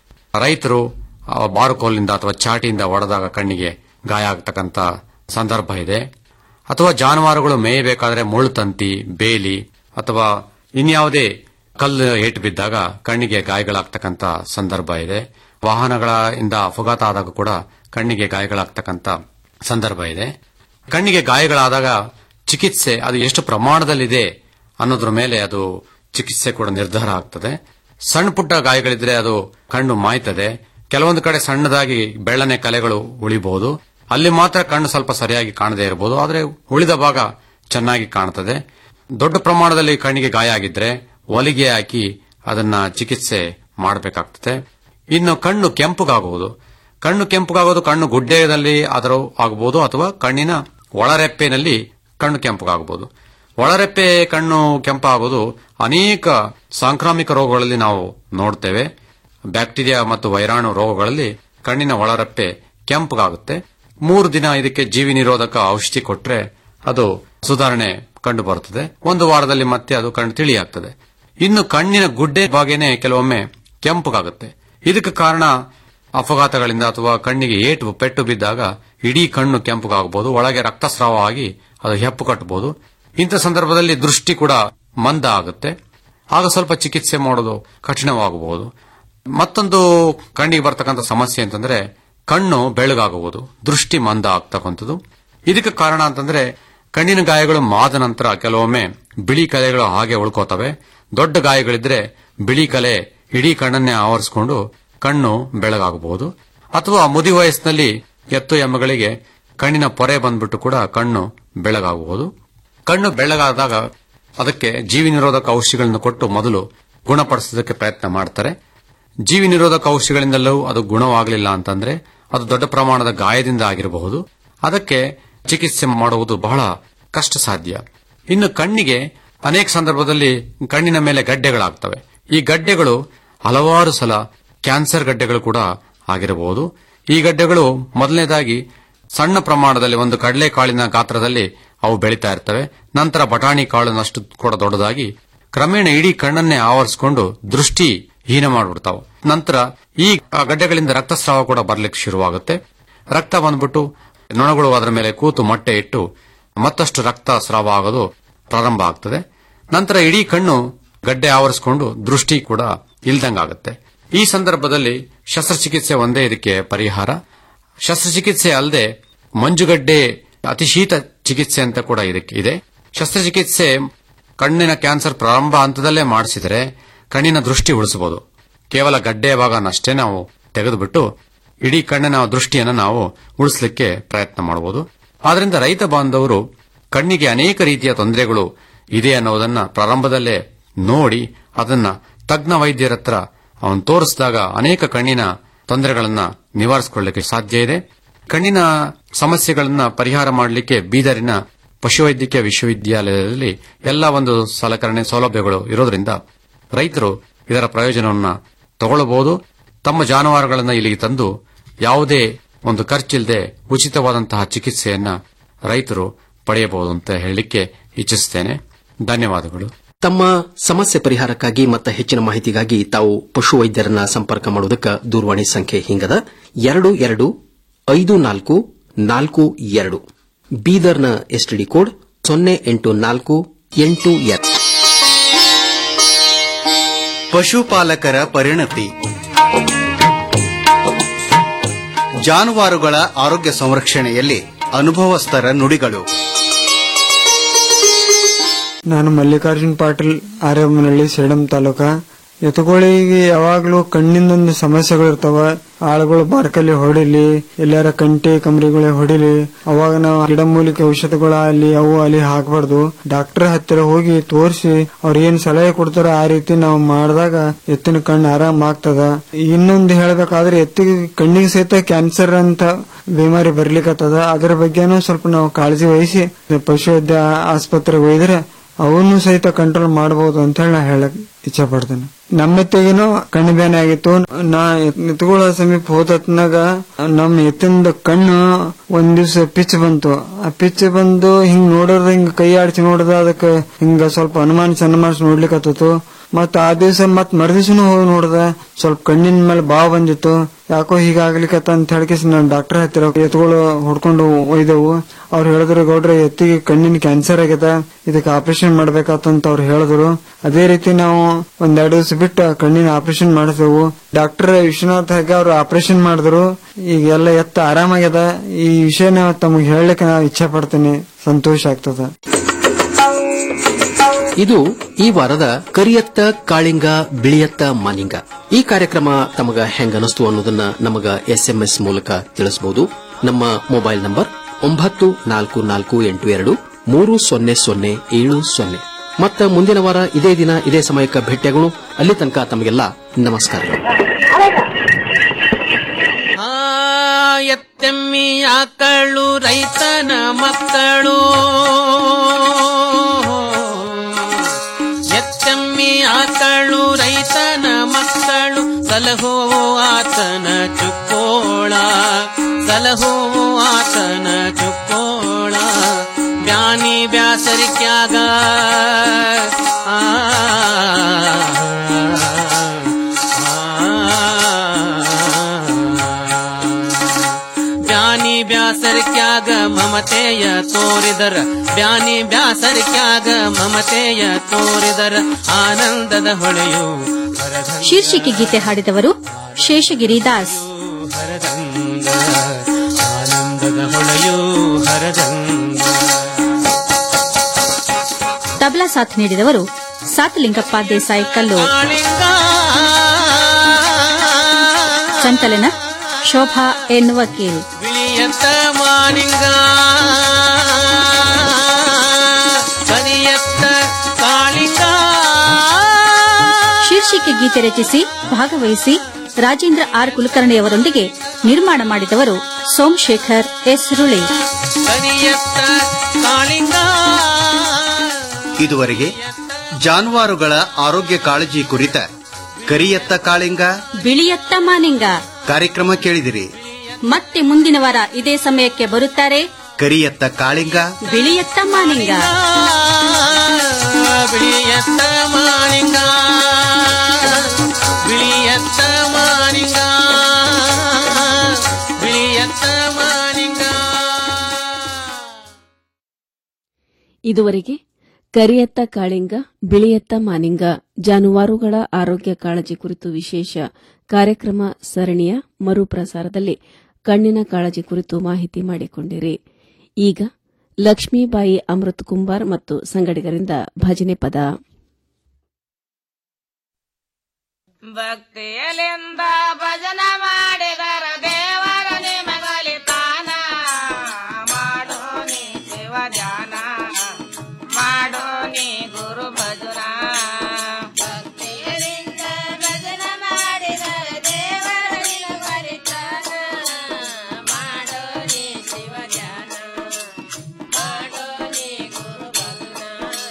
ರೈತರು ಆ ಬಾರುಕೋಲಿನಿಂದ ಅಥವಾ ಚಾಟಿಯಿಂದ ಹೊಡೆದಾಗ ಕಣ್ಣಿಗೆ ಗಾಯ ಆಗ್ತಕ್ಕಂಥ ಸಂದರ್ಭ ಇದೆ ಅಥವಾ ಜಾನುವಾರುಗಳು ಮೇಯಬೇಕಾದ್ರೆ ಮುಳ್ಳು ತಂತಿ ಬೇಲಿ ಅಥವಾ ಇನ್ಯಾವುದೇ ಕಲ್ಲು ಏಟು ಬಿದ್ದಾಗ ಕಣ್ಣಿಗೆ ಗಾಯಗಳಾಗ್ತಕ್ಕಂಥ ಸಂದರ್ಭ ಇದೆ ವಾಹನಗಳ ಇಂದ ಅಪಘಾತ ಆದಾಗ ಕೂಡ ಕಣ್ಣಿಗೆ ಗಾಯಗಳಾಗ್ತಕ್ಕಂಥ ಸಂದರ್ಭ ಇದೆ ಕಣ್ಣಿಗೆ ಗಾಯಗಳಾದಾಗ ಚಿಕಿತ್ಸೆ ಅದು ಎಷ್ಟು ಪ್ರಮಾಣದಲ್ಲಿದೆ ಅನ್ನೋದ್ರ ಮೇಲೆ ಅದು ಚಿಕಿತ್ಸೆ ಕೂಡ ನಿರ್ಧಾರ ಆಗ್ತದೆ ಸಣ್ಣ ಪುಟ್ಟ ಗಾಯಗಳಿದ್ರೆ ಅದು ಕಣ್ಣು ಮಾಯ್ತದೆ ಕೆಲವೊಂದು ಕಡೆ ಸಣ್ಣದಾಗಿ ಬೆಳ್ಳನೆ ಕಲೆಗಳು ಉಳಿಬಹುದು ಅಲ್ಲಿ ಮಾತ್ರ ಕಣ್ಣು ಸ್ವಲ್ಪ ಸರಿಯಾಗಿ ಕಾಣದೇ ಇರಬಹುದು ಆದರೆ ಉಳಿದ ಭಾಗ ಚೆನ್ನಾಗಿ ಕಾಣುತ್ತದೆ ದೊಡ್ಡ ಪ್ರಮಾಣದಲ್ಲಿ ಕಣ್ಣಿಗೆ ಗಾಯ ಆಗಿದ್ರೆ ಹೊಲಿಗೆ ಹಾಕಿ ಅದನ್ನ ಚಿಕಿತ್ಸೆ ಮಾಡಬೇಕಾಗ್ತದೆ ಇನ್ನು ಕಣ್ಣು ಕೆಂಪುಗಾಗುವುದು ಕಣ್ಣು ಕೆಂಪುಗಾಗೋದು ಕಣ್ಣು ಗುಡ್ಡೆಯಲ್ಲಿ ಆದರೂ ಆಗಬಹುದು ಅಥವಾ ಕಣ್ಣಿನ ಒಳರೆಪ್ಪೆನಲ್ಲಿ ಕಣ್ಣು ಕೆಂಪುಗಾಗಬಹುದು ಒಳರೆಪ್ಪೆ ಕಣ್ಣು ಕೆಂಪಾಗೋದು ಅನೇಕ ಸಾಂಕ್ರಾಮಿಕ ರೋಗಗಳಲ್ಲಿ ನಾವು ನೋಡ್ತೇವೆ ಬ್ಯಾಕ್ಟೀರಿಯಾ ಮತ್ತು ವೈರಾಣು ರೋಗಗಳಲ್ಲಿ ಕಣ್ಣಿನ ಒಳರೆಪ್ಪೆ ಕೆಂಪುಗಾಗುತ್ತೆ ಮೂರು ದಿನ ಇದಕ್ಕೆ ಜೀವಿ ನಿರೋಧಕ ಔಷಧಿ ಕೊಟ್ರೆ ಅದು ಸುಧಾರಣೆ ಕಂಡು ಬರುತ್ತದೆ ಒಂದು ವಾರದಲ್ಲಿ ಮತ್ತೆ ಅದು ಕಣ್ಣು ತಿಳಿಯಾಗ್ತದೆ ಇನ್ನು ಕಣ್ಣಿನ ಗುಡ್ಡೆ ಬಾಗೇನೆ ಕೆಲವೊಮ್ಮೆ ಕೆಂಪುಗಾಗುತ್ತೆ ಇದಕ್ಕೆ ಕಾರಣ ಅಪಘಾತಗಳಿಂದ ಅಥವಾ ಕಣ್ಣಿಗೆ ಏಟು ಪೆಟ್ಟು ಬಿದ್ದಾಗ ಇಡೀ ಕಣ್ಣು ಕೆಂಪುಗಾಗಬಹುದು ಒಳಗೆ ರಕ್ತಸ್ರಾವ ಆಗಿ ಅದು ಹೆಪ್ಪು ಕಟ್ಟಬಹುದು ಇಂಥ ಸಂದರ್ಭದಲ್ಲಿ ದೃಷ್ಟಿ ಕೂಡ ಮಂದ ಆಗುತ್ತೆ ಆಗ ಸ್ವಲ್ಪ ಚಿಕಿತ್ಸೆ ಮಾಡೋದು ಕಠಿಣವಾಗಬಹುದು ಮತ್ತೊಂದು ಕಣ್ಣಿಗೆ ಬರ್ತಕ್ಕಂಥ ಸಮಸ್ಯೆ ಅಂತಂದ್ರೆ ಕಣ್ಣು ಬೆಳಗಾಗುವುದು ದೃಷ್ಟಿ ಮಂದ ಆಗ್ತಕ್ಕಂಥದ್ದು ಇದಕ್ಕೆ ಕಾರಣ ಅಂತಂದ್ರೆ ಕಣ್ಣಿನ ಗಾಯಗಳು ಮಾದ ನಂತರ ಕೆಲವೊಮ್ಮೆ ಬಿಳಿ ಕಲೆಗಳು ಹಾಗೆ ಉಳ್ಕೋತವೆ ದೊಡ್ಡ ಗಾಯಗಳಿದ್ರೆ ಬಿಳಿ ಕಲೆ ಇಡೀ ಕಣ್ಣನ್ನೇ ಆವರಿಸಿಕೊಂಡು ಕಣ್ಣು ಬೆಳಗಾಗಬಹುದು ಅಥವಾ ಮುದಿ ವಯಸ್ಸಿನಲ್ಲಿ ಎತ್ತು ಎಮ್ಮೆಗಳಿಗೆ ಕಣ್ಣಿನ ಪೊರೆ ಬಂದ್ಬಿಟ್ಟು ಕೂಡ ಕಣ್ಣು ಬೆಳಗಾಗಬಹುದು ಕಣ್ಣು ಬೆಳ್ಳಗಾದಾಗ ಅದಕ್ಕೆ ಜೀವಿ ನಿರೋಧಕ ಔಷಧಿಗಳನ್ನು ಕೊಟ್ಟು ಮೊದಲು ಗುಣಪಡಿಸೋದಕ್ಕೆ ಪ್ರಯತ್ನ ಮಾಡ್ತಾರೆ ಜೀವಿ ನಿರೋಧಕ ಔಷಧಿಗಳಿಂದಲೂ ಅದು ಗುಣವಾಗಲಿಲ್ಲ ಅಂತಂದ್ರೆ ಅದು ದೊಡ್ಡ ಪ್ರಮಾಣದ ಗಾಯದಿಂದ ಆಗಿರಬಹುದು ಅದಕ್ಕೆ ಚಿಕಿತ್ಸೆ ಮಾಡುವುದು ಬಹಳ ಕಷ್ಟ ಸಾಧ್ಯ ಇನ್ನು ಕಣ್ಣಿಗೆ ಅನೇಕ ಸಂದರ್ಭದಲ್ಲಿ ಕಣ್ಣಿನ ಮೇಲೆ ಗಡ್ಡೆಗಳಾಗ್ತವೆ ಈ ಗಡ್ಡೆಗಳು ಹಲವಾರು ಸಲ ಕ್ಯಾನ್ಸರ್ ಗಡ್ಡೆಗಳು ಕೂಡ ಆಗಿರಬಹುದು ಈ ಗಡ್ಡೆಗಳು ಮೊದಲನೇದಾಗಿ ಸಣ್ಣ ಪ್ರಮಾಣದಲ್ಲಿ ಒಂದು ಕಡಲೆಕಾಳಿನ ಗಾತ್ರದಲ್ಲಿ ಅವು ಬೆಳೀತಾ ಇರ್ತವೆ ನಂತರ ಬಟಾಣಿ ಕಾಳಿನಷ್ಟು ಕೂಡ ದೊಡ್ಡದಾಗಿ ಕ್ರಮೇಣ ಇಡೀ ಕಣ್ಣನ್ನೇ ಆವರಿಸಿಕೊಂಡು ದೃಷ್ಟಿ ಹೀನ ಮಾಡಿಬಿಡ್ತಾವೆ ನಂತರ ಈ ಗಡ್ಡೆಗಳಿಂದ ರಕ್ತಸ್ರಾವ ಕೂಡ ಬರ್ಲಿಕ್ಕೆ ಶುರುವಾಗುತ್ತೆ ರಕ್ತ ಬಂದ್ಬಿಟ್ಟು ನೊಣಗಳು ಅದರ ಮೇಲೆ ಕೂತು ಮೊಟ್ಟೆ ಇಟ್ಟು ಮತ್ತಷ್ಟು ರಕ್ತ ಸ್ರಾವ ಆಗೋದು ಪ್ರಾರಂಭ ಆಗ್ತದೆ ನಂತರ ಇಡೀ ಕಣ್ಣು ಗಡ್ಡೆ ಆವರಿಸಿಕೊಂಡು ದೃಷ್ಟಿ ಕೂಡ ಇಲ್ದಂಗಾಗುತ್ತೆ ಈ ಸಂದರ್ಭದಲ್ಲಿ ಶಸ್ತ್ರಚಿಕಿತ್ಸೆ ಒಂದೇ ಇದಕ್ಕೆ ಪರಿಹಾರ ಶಸ್ತ್ರಚಿಕಿತ್ಸೆ ಅಲ್ಲದೆ ಮಂಜುಗಡ್ಡೆ ಅತಿಶೀತ ಚಿಕಿತ್ಸೆ ಅಂತ ಕೂಡ ಇದಕ್ಕೆ ಇದೆ ಶಸ್ತ್ರಚಿಕಿತ್ಸೆ ಕಣ್ಣಿನ ಕ್ಯಾನ್ಸರ್ ಪ್ರಾರಂಭ ಹಂತದಲ್ಲೇ ಮಾಡಿಸಿದರೆ ಕಣ್ಣಿನ ದೃಷ್ಟಿ ಉಳಿಸಬಹುದು ಕೇವಲ ಗಡ್ಡೆಯ ಭಾಗನಷ್ಟೇ ನಾವು ತೆಗೆದುಬಿಟ್ಟು ಇಡೀ ಕಣ್ಣಿನ ದೃಷ್ಟಿಯನ್ನು ನಾವು ಉಳಿಸಲಿಕ್ಕೆ ಪ್ರಯತ್ನ ಮಾಡಬಹುದು ಆದ್ರಿಂದ ರೈತ ಬಾಂಧವರು ಕಣ್ಣಿಗೆ ಅನೇಕ ರೀತಿಯ ತೊಂದರೆಗಳು ಇದೆ ಅನ್ನೋದನ್ನ ಪ್ರಾರಂಭದಲ್ಲೇ ನೋಡಿ ಅದನ್ನ ತಜ್ಞ ವೈದ್ಯರ ಹತ್ರ ಅವನು ತೋರಿಸಿದಾಗ ಅನೇಕ ಕಣ್ಣಿನ ತೊಂದರೆಗಳನ್ನ ನಿವಾರಿಸಿಕೊಳ್ಳಲಿಕ್ಕೆ ಸಾಧ್ಯ ಇದೆ ಕಣ್ಣಿನ ಸಮಸ್ಯೆಗಳನ್ನ ಪರಿಹಾರ ಮಾಡಲಿಕ್ಕೆ ಬೀದರಿನ ಪಶುವೈದ್ಯಕೀಯ ವಿಶ್ವವಿದ್ಯಾಲಯದಲ್ಲಿ ಎಲ್ಲ ಒಂದು ಸಲಕರಣೆ ಸೌಲಭ್ಯಗಳು ಇರೋದ್ರಿಂದ ರೈತರು ಇದರ ಪ್ರಯೋಜನವನ್ನ ತಗೊಳ್ಳಬಹುದು ತಮ್ಮ ಜಾನುವಾರುಗಳನ್ನು ಇಲ್ಲಿಗೆ ತಂದು ಯಾವುದೇ ಒಂದು ಖರ್ಚಿಲ್ಲದೆ ಉಚಿತವಾದಂತಹ ಚಿಕಿತ್ಸೆಯನ್ನ ರೈತರು ಪಡೆಯಬಹುದು ಅಂತ ಹೇಳಲಿಕ್ಕೆ ಇಚ್ಛಿಸುತ್ತೇನೆ ಧನ್ಯವಾದಗಳು ತಮ್ಮ ಸಮಸ್ಯೆ ಪರಿಹಾರಕ್ಕಾಗಿ ಮತ್ತು ಹೆಚ್ಚಿನ ಮಾಹಿತಿಗಾಗಿ ತಾವು ಪಶುವೈದ್ಯರನ್ನ ಸಂಪರ್ಕ ಮಾಡುವುದಕ್ಕೆ ದೂರವಾಣಿ ಸಂಖ್ಯೆ ಹಿಂಗದ ಎರಡು ಎರಡು ಐದು ನಾಲ್ಕು ನಾಲ್ಕು ಎರಡು ಬೀದರ್ನ ಎಸ್ಟಿಡಿ ಕೋಡ್ ಸೊನ್ನೆ ಎಂಟು ನಾಲ್ಕು ಎಂಟು ಎರಡು ಪಶುಪಾಲಕರ ಪರಿಣತಿ ಜಾನುವಾರುಗಳ ಆರೋಗ್ಯ ಸಂರಕ್ಷಣೆಯಲ್ಲಿ ಅನುಭವಸ್ಥರ ನುಡಿಗಳು ನಾನು ಮಲ್ಲಿಕಾರ್ಜುನ್ ಪಾಟೀಲ್ ಆರ್ಯಮ್ಮನಹಳ್ಳಿ ಸೇಡಂ ತಾಲೂಕ ಎತ್ತುಗಳಿಗೆ ಯಾವಾಗ್ಲೂ ಕಣ್ಣಿಂದೊಂದು ಸಮಸ್ಯೆಗಳು ಇರ್ತಾವ ಆಳುಗಳು ಬಾರ್ಕಲ್ಲಿ ಹೊಡಿಲಿ ಎಲ್ಲಾರ ಕಂಟಿ ಕಮರಿಗಳೇ ಹೊಡಿಲಿ ಅವಾಗ ನಾವು ಗಿಡಮೂಲಿಕೆ ಔಷಧಗಳ ಅಲ್ಲಿ ಅವು ಅಲ್ಲಿ ಹಾಕಬಾರ್ದು ಡಾಕ್ಟರ್ ಹತ್ತಿರ ಹೋಗಿ ತೋರಿಸಿ ಅವ್ರ ಏನ್ ಸಲಹೆ ಕೊಡ್ತಾರ ಆ ರೀತಿ ನಾವು ಮಾಡಿದಾಗ ಎತ್ತಿನ ಕಣ್ಣು ಆರಾಮ್ ಆಗ್ತದ ಇನ್ನೊಂದು ಹೇಳ್ಬೇಕಾದ್ರೆ ಎತ್ತಿಗೆ ಕಣ್ಣಿಗೆ ಸಹಿತ ಕ್ಯಾನ್ಸರ್ ಅಂತ ಬಿಮಾರಿ ಬರ್ಲಿಕ್ಕತ್ತದ ಅದ್ರ ಬಗ್ಗೆನೂ ಸ್ವಲ್ಪ ನಾವು ಕಾಳಜಿ ವಹಿಸಿ ಪಶುವೈದ್ಯ ಆಸ್ಪತ್ರೆಗೆ ಒಯ್ದ್ರೆ ಅವನು ಸಹಿತ ಕಂಟ್ರೋಲ್ ಮಾಡಬಹುದು ಅಂತ ಹೇಳಿ ನಾ ಹೇಳಕ್ ಇಚ್ಛೆ ಪಡ್ತೇನೆ ನಮ್ಮ ಎತ್ತಿಗೇನು ಕಣ್ಣು ಬೇನೆ ಆಗಿತ್ತು ನಾ ಎತ್ತುಗಳ ಸಮೀಪ ಹೋದತ್ನಾಗ ನಮ್ಮ ಎತ್ತಿಂದ ಕಣ್ಣು ಒಂದ್ ದಿವ್ಸ ಪಿಚ್ ಬಂತು ಆ ಪಿಚ್ ಬಂದು ಹಿಂಗ್ ನೋಡಿದ್ರೆ ಹಿಂಗ್ ಕೈ ಆಡ್ಸಿ ನೋಡಿದ ಅದಕ್ಕೆ ಹಿಂಗ ಸ್ವಲ್ಪ ಅನುಮಾನಿಸಿ ಅನುಮಾನಿಸಿ ನೋಡ್ಲಿಕ್ಕತ್ತು ಮತ್ ಆ ದಿವ್ಸ ಮತ್ ಮರುದಿವ್ಸನು ಹೋಗಿ ನೋಡ್ದ ಸ್ವಲ್ಪ ಕಣ್ಣಿನ ಮೇಲೆ ಬಾವ್ ಬಂದಿತ್ತು ಯಾಕೋ ಹೀಗಾಗ್ಲಿಕತ್ತ ಅಂತ ಹೇಳಿಕೆ ನಾನು ಡಾಕ್ಟರ್ ಹತ್ತಿರ ಎತ್ತುಗಳು ಹೊಡ್ಕೊಂಡು ಒಯ್ದೆವು ಅವ್ರು ಹೇಳಿದ್ರು ಗೌಡ್ರೆ ಎತ್ತಿಗೆ ಕಣ್ಣಿನ ಕ್ಯಾನ್ಸರ್ ಆಗ್ಯದ ಇದಕ್ಕೆ ಆಪರೇಷನ್ ಮಾಡ್ಬೇಕಾತಂತ ಅವ್ರು ಹೇಳಿದ್ರು ಅದೇ ರೀತಿ ನಾವು ಒಂದೆರಡು ದಿವಸ ಬಿಟ್ಟು ಕಣ್ಣಿನ ಆಪರೇಷನ್ ಮಾಡಿದೆವು ಡಾಕ್ಟರ್ ವಿಶ್ವನಾಥ್ ಹೆಗ್ಗೆ ಅವ್ರು ಆಪರೇಷನ್ ಮಾಡಿದ್ರು ಈಗ ಎಲ್ಲ ಎತ್ತ ಆರಾಮಾಗ್ಯದ ಈ ವಿಷಯನ ತಮಗೆ ಹೇಳಲಿಕ್ಕೆ ನಾ ಇಚ್ಛೆ ಪಡ್ತೇನೆ ಸಂತೋಷ ಆಗ್ತದ ಇದು ಈ ವಾರದ ಕರಿಯತ್ತ ಕಾಳಿಂಗ ಬಿಳಿಯತ್ತ ಮಾನಿಂಗ ಈ ಕಾರ್ಯಕ್ರಮ ತಮಗ ಹೆಂಗನಸ್ತು ಅನ್ನೋದನ್ನ ನಮಗ ಎಸ್ಎಂಎಸ್ ಮೂಲಕ ತಿಳಿಸಬಹುದು ನಮ್ಮ ಮೊಬೈಲ್ ನಂಬರ್ ಒಂಬತ್ತು ನಾಲ್ಕು ನಾಲ್ಕು ಎಂಟು ಎರಡು ಮೂರು ಸೊನ್ನೆ ಸೊನ್ನೆ ಏಳು ಸೊನ್ನೆ ಮತ್ತ ಮುಂದಿನ ವಾರ ಇದೇ ದಿನ ಇದೇ ಸಮಯಕ್ಕೆ ಭೇಟಿಯಾಗೋಣ ಅಲ್ಲಿ ತನಕ ತಮಗೆಲ್ಲ ನಮಸ್ಕಾರಗಳು ಆ ಎತ್ತೆಮ್ಮಿ ಆಕಳು ರೈತನ ಮಕ್ಕಳು ಎತ್ತೆಮ್ಮಿ ಆಕಳು ರೈತನ ಮಕ್ಕಳು ಸಲಹೋ ಆತನ ಚುಕ್ಕೋಳ ಸಲಹೋ ಆತನ ಚುಕ್ಕೋಳ ಬ್ಯಾನಿ ಬ್ಯಾಸರಿಕ್ಯಾಗ ಆ ಬ್ಯಾನಿ ಬ್ಯಾಸರಿಕ್ಯಾಗ ಮಮತೆಯ ತೋರಿದರ ಬ್ಯಾನಿ ಬ್ಯಾಸರಿಕ್ಯಾಗ ಮಮತೆಯ ತೋರಿದರ ಆನಂದದ ಹೊಳೆಯು ಶೀರ್ಷಿಕೆ ಗೀತೆ ಹಾಡಿದವರು ಶೇಷಗಿರಿ ದಾಸ್ ಹರದಂಗ ಆನಂದದ ಹೊಳೆಯು ಹರದಂಗ ತಬಲಾ ಸಾಥ್ ನೀಡಿದವರು ಸಾತಲಿಂಗಪ್ಪ ದೇಸಾಯಿ ಕಲ್ಲೂರ್ ಸಂಕಲನ ಶೋಭಾ ಎನ್ ವಕೀಲ್ ಬಿಳಿಯತ್ತ ಮಾನಿಂಗ ಕರಿಯತ್ತ ಕಾಳಿಂಗ ಶೀರ್ಷಿಕೆ ಗೀತೆ ರಚಿಸಿ ಭಾಗವಹಿಸಿ ರಾಜೇಂದ್ರ ಆರ್ ಕುಲಕರ್ಣಿಯವರೊಂದಿಗೆ ನಿರ್ಮಾಣ ಮಾಡಿದವರು ಸೋಮಶೇಖರ್ ಎಸ್ ರುಳಿ ಕರಿಯತ್ತ ಕಾಳಿಂಗ ಇದುವರೆಗೆ ಜಾನುವಾರುಗಳ ಆರೋಗ್ಯ ಕಾಳಜಿ ಕುರಿತ ಕರಿಯತ್ತ ಕಾಳಿಂಗ ಬಿಳಿಯತ್ತ ಮಾನಿಂಗ ಕಾರ್ಯಕ್ರಮ ಕೇಳಿದಿರಿ ಮತ್ತೆ ಮುಂದಿನ ವಾರ ಇದೇ ಸಮಯಕ್ಕೆ ಬರುತ್ತಾರೆ ಕರಿಯತ್ತ ಕಾಳಿಂಗ ಬಿಳಿಯತ್ತ ಮಾನಿಂಗ ಬಿಳಿಯತ್ತ ಮಾನಿಂಗ ಬಿಳಿಯತ್ತ ಮಾನಿಂಗ ಬಿಳಿಯತ್ತ ಮಾನಿಂಗ ಇದುವರೆಗೆ ಕರಿಯತ್ತ ಕಾಳಿಂಗ ಬಿಳಿಯತ್ತ ಮಾನಿಂಗ ಜಾನುವಾರುಗಳ ಆರೋಗ್ಯ ಕಾಳಜಿ ಕುರಿತು ವಿಶೇಷ ಕಾರ್ಯಕ್ರಮ ಸರಣಿಯ ಮರುಪ್ರಸಾರದಲ್ಲಿ ಕಣ್ಣಿನ ಕಾಳಜಿ ಕುರಿತು ಮಾಹಿತಿ ಮಾಡಿಕೊಂಡಿರಿ ಈಗ ಲಕ್ಷ್ಮೀಬಾಯಿ ಅಮೃತ್ ಕುಂಬಾರ್ ಮತ್ತು ಸಂಗಡಿಗರಿಂದ ಭಜನೆ ಪದ ಭಕ್ತಿಯಲಿಂದ ಭಜನ ಮಾಡಿದರ ದೇವರ ನಿಮಗಲಿತಾನ ಮಾಡೋ ನೀ ಶಿವ ಧ್ಯಾನ ಮಾಡೋ ನೀ ಗುರು ಭಜನ ಭಕ್ತಿಯಲಿಂದ ಭಜನ ಮಾಡಿದರ ದೇವರ ನಿಮಗಲಿತಾನ ಮಾಡೋ ನೀ ಶಿವ ಧ್ಯಾನ ಮಾಡೋ ನೀ ಗುರು ಭಜನ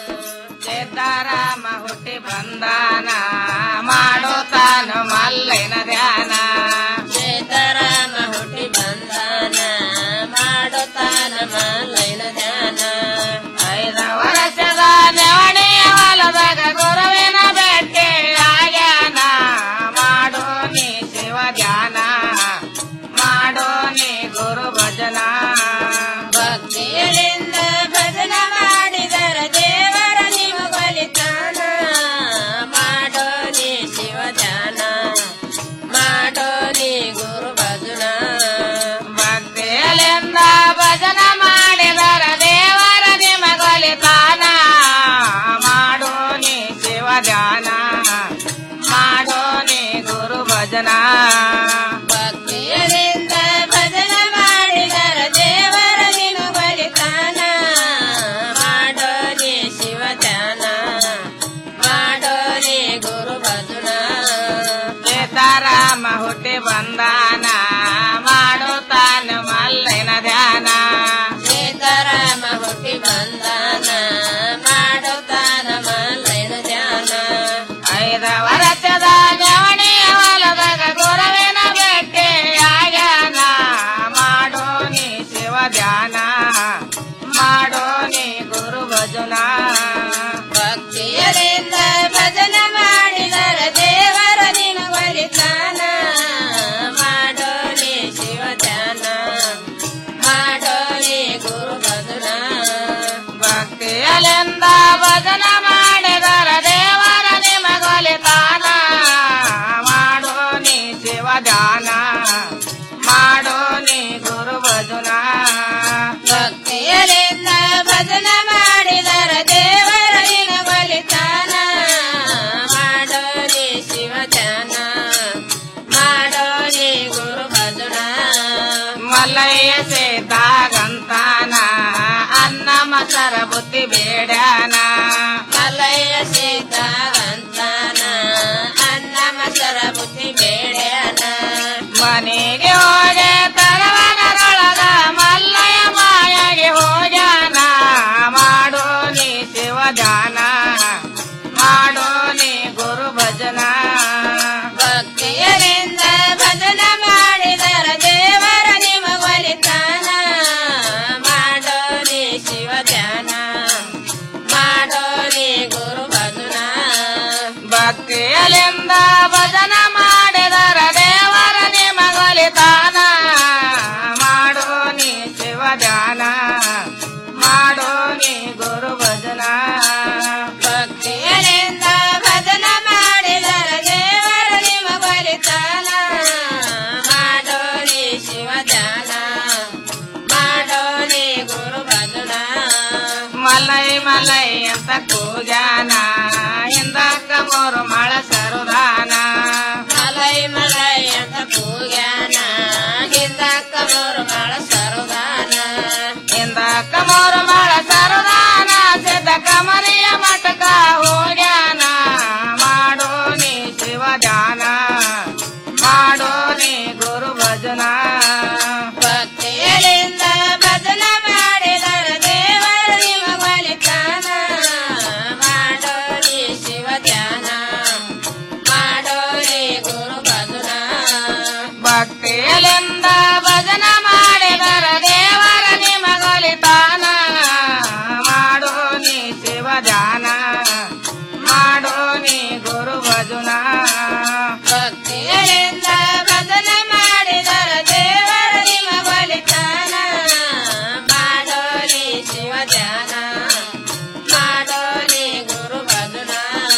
ಸಿದ್ದಾರಾಮ ಹುಟ್ಟಿ ಬಂದಾನ ಮಾಡೋ ತಾನು ಮಲ್ಲಿನ ಧ್ಯಾನ ಸೀತಾರಾಮ ಹುಟ್ಟಿ ಬಂದಾನ ಮಾಡೋ ತಾನ ಮಲ್ಲಿನ ಧ್ಯಾನ ಐದ ವರ್ಷದ ನೆವಣಿಯ ಹೊಲದಾಗ ಗುರುವಿನ ಭೇಟಿ ಆಗ್ಯಾನ ಮಾಡೋ ನೀ ಶಿವ ಧ್ಯಾನ ಮಾಡೋ ನೀ ಗುರು ಭಜನ ಭಕ್ತಿಯರಿಂದ ಭಜನ ಮಾಡಿದರ ದೇವರ ನಿಮ್ಮ ಬಲಿತಾನ ಮಾಡೋ ನೀ ಶಿವ ಧ್ಯಾನ ಮಾಡೋ ನೀ ಗುರು ಭಜನ ಭಕ್ತಿಯಲಿಂದ ಭಜನ ಮಾಡಿದರ ದೇವರ ನಿಮಗೊಲಿತಾನ ಮಾಡೋ ನೀ ಶಿವ ಧ್ಯಾನ ಮಾಡೋ ನೀ ಗುರು ಭಜನ ಭಕ್ತಿಯಲಿಂದ ಭಜನ ಮಾಡಿದರ ದೇವರ ನಿಮಗೊಲಿತಾನ ಮಾಡೋ ನೀ ಶಿವ ಧ್ಯಾನ ಮಾಡೋ ನೀ ಗುರು ಭಜನ ಸೀತಾರಾಮ ಹುಟ್ಟಿ ಬಂದಾನ ಮಾಡೋ ತಾನು ಮಲ್ಲಿನ ಧ್ಯಾನ ಸೀತಾರಾಮ ಹುಟ್ಟಿ ಬಂದಾನ ಮಾಡೋ ತಾನ ಮಲ್ಲಿನ ಧ್ಯಾನ ಐದ ವರ್ಷದ ಜವಣಿಯ ಹೊಲದಾಗ ಗುರುವಿನ ಭೇಟಿ ಆಗ್ಯಾನ ಮಾಡೋ ನೀ ಶಿವ ಧ್ಯಾನ ಮಾಡೋ ನೀ ಗುರು ಭಜನ ಭಕ್ತಿಯರಿಂದ ಭಜನ ಮಾಡಿದರ ದೇವರ ನಿನ ಬಲಿತಾನ ಮಾಡೋ ನೀ ಶಿವ ಧ್ಯಾನ ಮಾಡೋ ನೀ ಗುರು ಭಜನ ಭಕ್ತಿಯಲಿಂದ ಭಜನ ಮಾಡಿದರ ದೇವರ ನಿಮಗೊಲಿತಾನ ಮಾಡೋ ನೀ ಶಿವ ಧ್ಯಾನ ಮಾಡೋ ನೀ ಗುರು ಭಜನ ಭಕ್ತಿಯಲಿಂದ ಭಜನ ಮಾಡಿದರ ದೇವರ ನಿಮಗೊಲಿತಾನ ಮಾಡೋ ನೀ ಶಿವ ಧ್ಯಾನ ಮಾಡೋ ನೀ ಗುರು ಭಜನ ಮಲ್ಲಯ್ಯ ಸೇತಾಗಂತಾನ ಅನ್ನ ಮಸರ ಬುದ್ಧಿ ಬೇಡಾನ ಮಲ್ಲಯ್ಯ ಸೇತಾಗಂತಾನ ಅನ್ನ ಮಸರ ಬುದ್ಧಿ ಬೇಡಾನ ಮನೆಗೆ ಹೋಗೆ ತರವನರೊಳಗ ಮಲ್ಲಯ್ಯ ಮಾಯಗೆ ಹೋಗ್ಯಾನ ಮಾಡೋ ನೀ ಶಿವ ಧ್ಯಾನ ಮಾಡೋ ನೀ ಗುರು ಭಜನ ಭಕ್ತಿಯರಿಂದ ಭಜನ ಮಾಡಿದರ ದೇವರ ನಿಮಗೊಲಿತಾನ ಮಾಡೋ ನೀ ಶಿವ ಧ್ಯಾನ ಮಾಡೋ ನೀ ಗುರು ಭಜನ ಭಕ್ತಿಯಲಿಂದ ಭಜನ ಮಾಡಿದರ ದೇವರ ನಿಮಗೊಲಿತಾನ ಮಾಡೋ ನೀ ಶಿವ ಧ್ಯಾನ ಮಾಡೋ ನೀ ಗುರು ಭಜನ ಭಕ್ತಿಯಲಿಂದ ಭಜನ ಮಾಡಿದರ ದೇವರ ನಿಮಗೊಲಿತಾನ ಮಾಡೋ ನೀ ಶಿವ ಧ್ಯಾನ ಮಾಡೋ ನೀ ಗುರು ಭಜನ ಮಲೈ ಮಲೈ ಅಂತ ಕೂಗ್ಯಾನ ಹಿಂದಕ್ಕ ಮೂರು ಮಳ ಸರುದಾನ ಮಲೈ ಮಲೈ ಅಂತ ಕೂಗ್ಯಾನ ಹಿಂದಕ್ಕ ಮೂರು ಮಳ ಸರುದಾನ ಹಿಂದಕ್ಕ ಮೂರು ಮಳ ಸರುದಾನ ಸಿದ್ಧ ಕಮರಿಯ ಮಟಕ ಹೋಗ್ಯಾನ ಮಾಡೋ ನೀ ಶಿವ ಧ್ಯಾನ ಮಾಡೋ ನೀ ಗುರು ಭಜನ ಭಕ್ತಿಯಲಿಂದ ಭಜನ ಮಾಡಿದರ ದೇವರ ನಿಮ್ಮ ಬಲಿತಾನ ಮಾಡೋ ನೀ ಶಿವ ಧ್ಯಾನ ಮಾಡೋ ನೀ ಗುರು ಭಜನ ಭಕ್ತಿಯಲಿಂದ ಭಜನ ಮಾಡಿದರ ದೇವರ ನಿಮಗೊಲಿತಾನ ಮಾಡೋ ನೀ ಶಿವ ಧ್ಯಾನ ಮಾಡೋ ನೀ ಗುರು ಭಜನ ಭಕ್ತಿಯಲಿಂದ ಭಜನ ಮಾಡಿದರ ದೇವರ ನಿಮಗೊಲಿತಾನ ಮಾಡೋ ನೀ ಶಿವ ಧ್ಯಾನ ಮಾಡೋ ನೀ ಗುರು ಭಜನ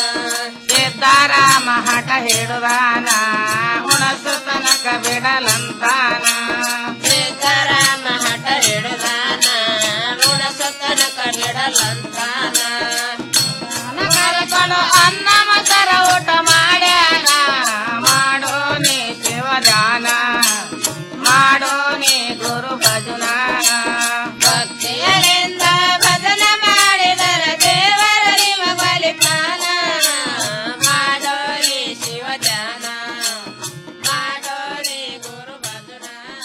ಸಿದ್ದಾರಾಮ ಹಠ ಹಿಡುದಾನ ಉಣಸು ತನಕ ಬಿಡಲಂತಾನ ಸಿದ್ದಾರಾಮ ಹಠ ಹಿಡುದಾನ ಉಣಸು ಕನಕ ನೀಡಲಂತಾನ ಕರ್ಕೊಂಡು ಅನ್ನ ಮಕರ ಊಟ ಮಾಡ್ಯಾನ ಮಾಡೋ ನೀ ಶಿವದಾನ ಮಾಡೋ ನೀ ಗುರು ಭಜನ ಭಕ್ತಿಯರಿಂದ ಭಜನ ಮಾಡಿದರ ದೇವರ ನಿಮ್ಮ ಬಲಿಪಾನ ಮಾಡೋ ನೀ ಶಿವದಾನ ಮಾಡೋ ನೀ ಗುರು ಭಜನ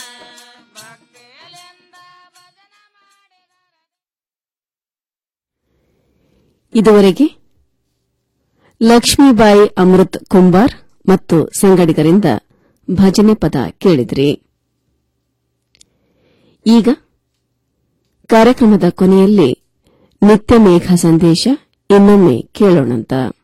ಇದುವರೆಗೆ ಲಕ್ಷ್ಮೀಬಾಯಿ ಅಮೃತ್ ಕುಂಬಾರ್ ಮತ್ತು ಸಂಗಡಿಗರಿಂದ ಭಜನೆ ಪದ ಕೇಳಿದ್ರಿ ಈಗ ಕಾರ್ಯಕ್ರಮದ ಕೊನೆಯಲ್ಲಿ ನಿತ್ಯ ಮೇಘ ಸಂದೇಶ ಇನ್ನೊಮ್ಮೆ ಕೇಳೋಣಂತ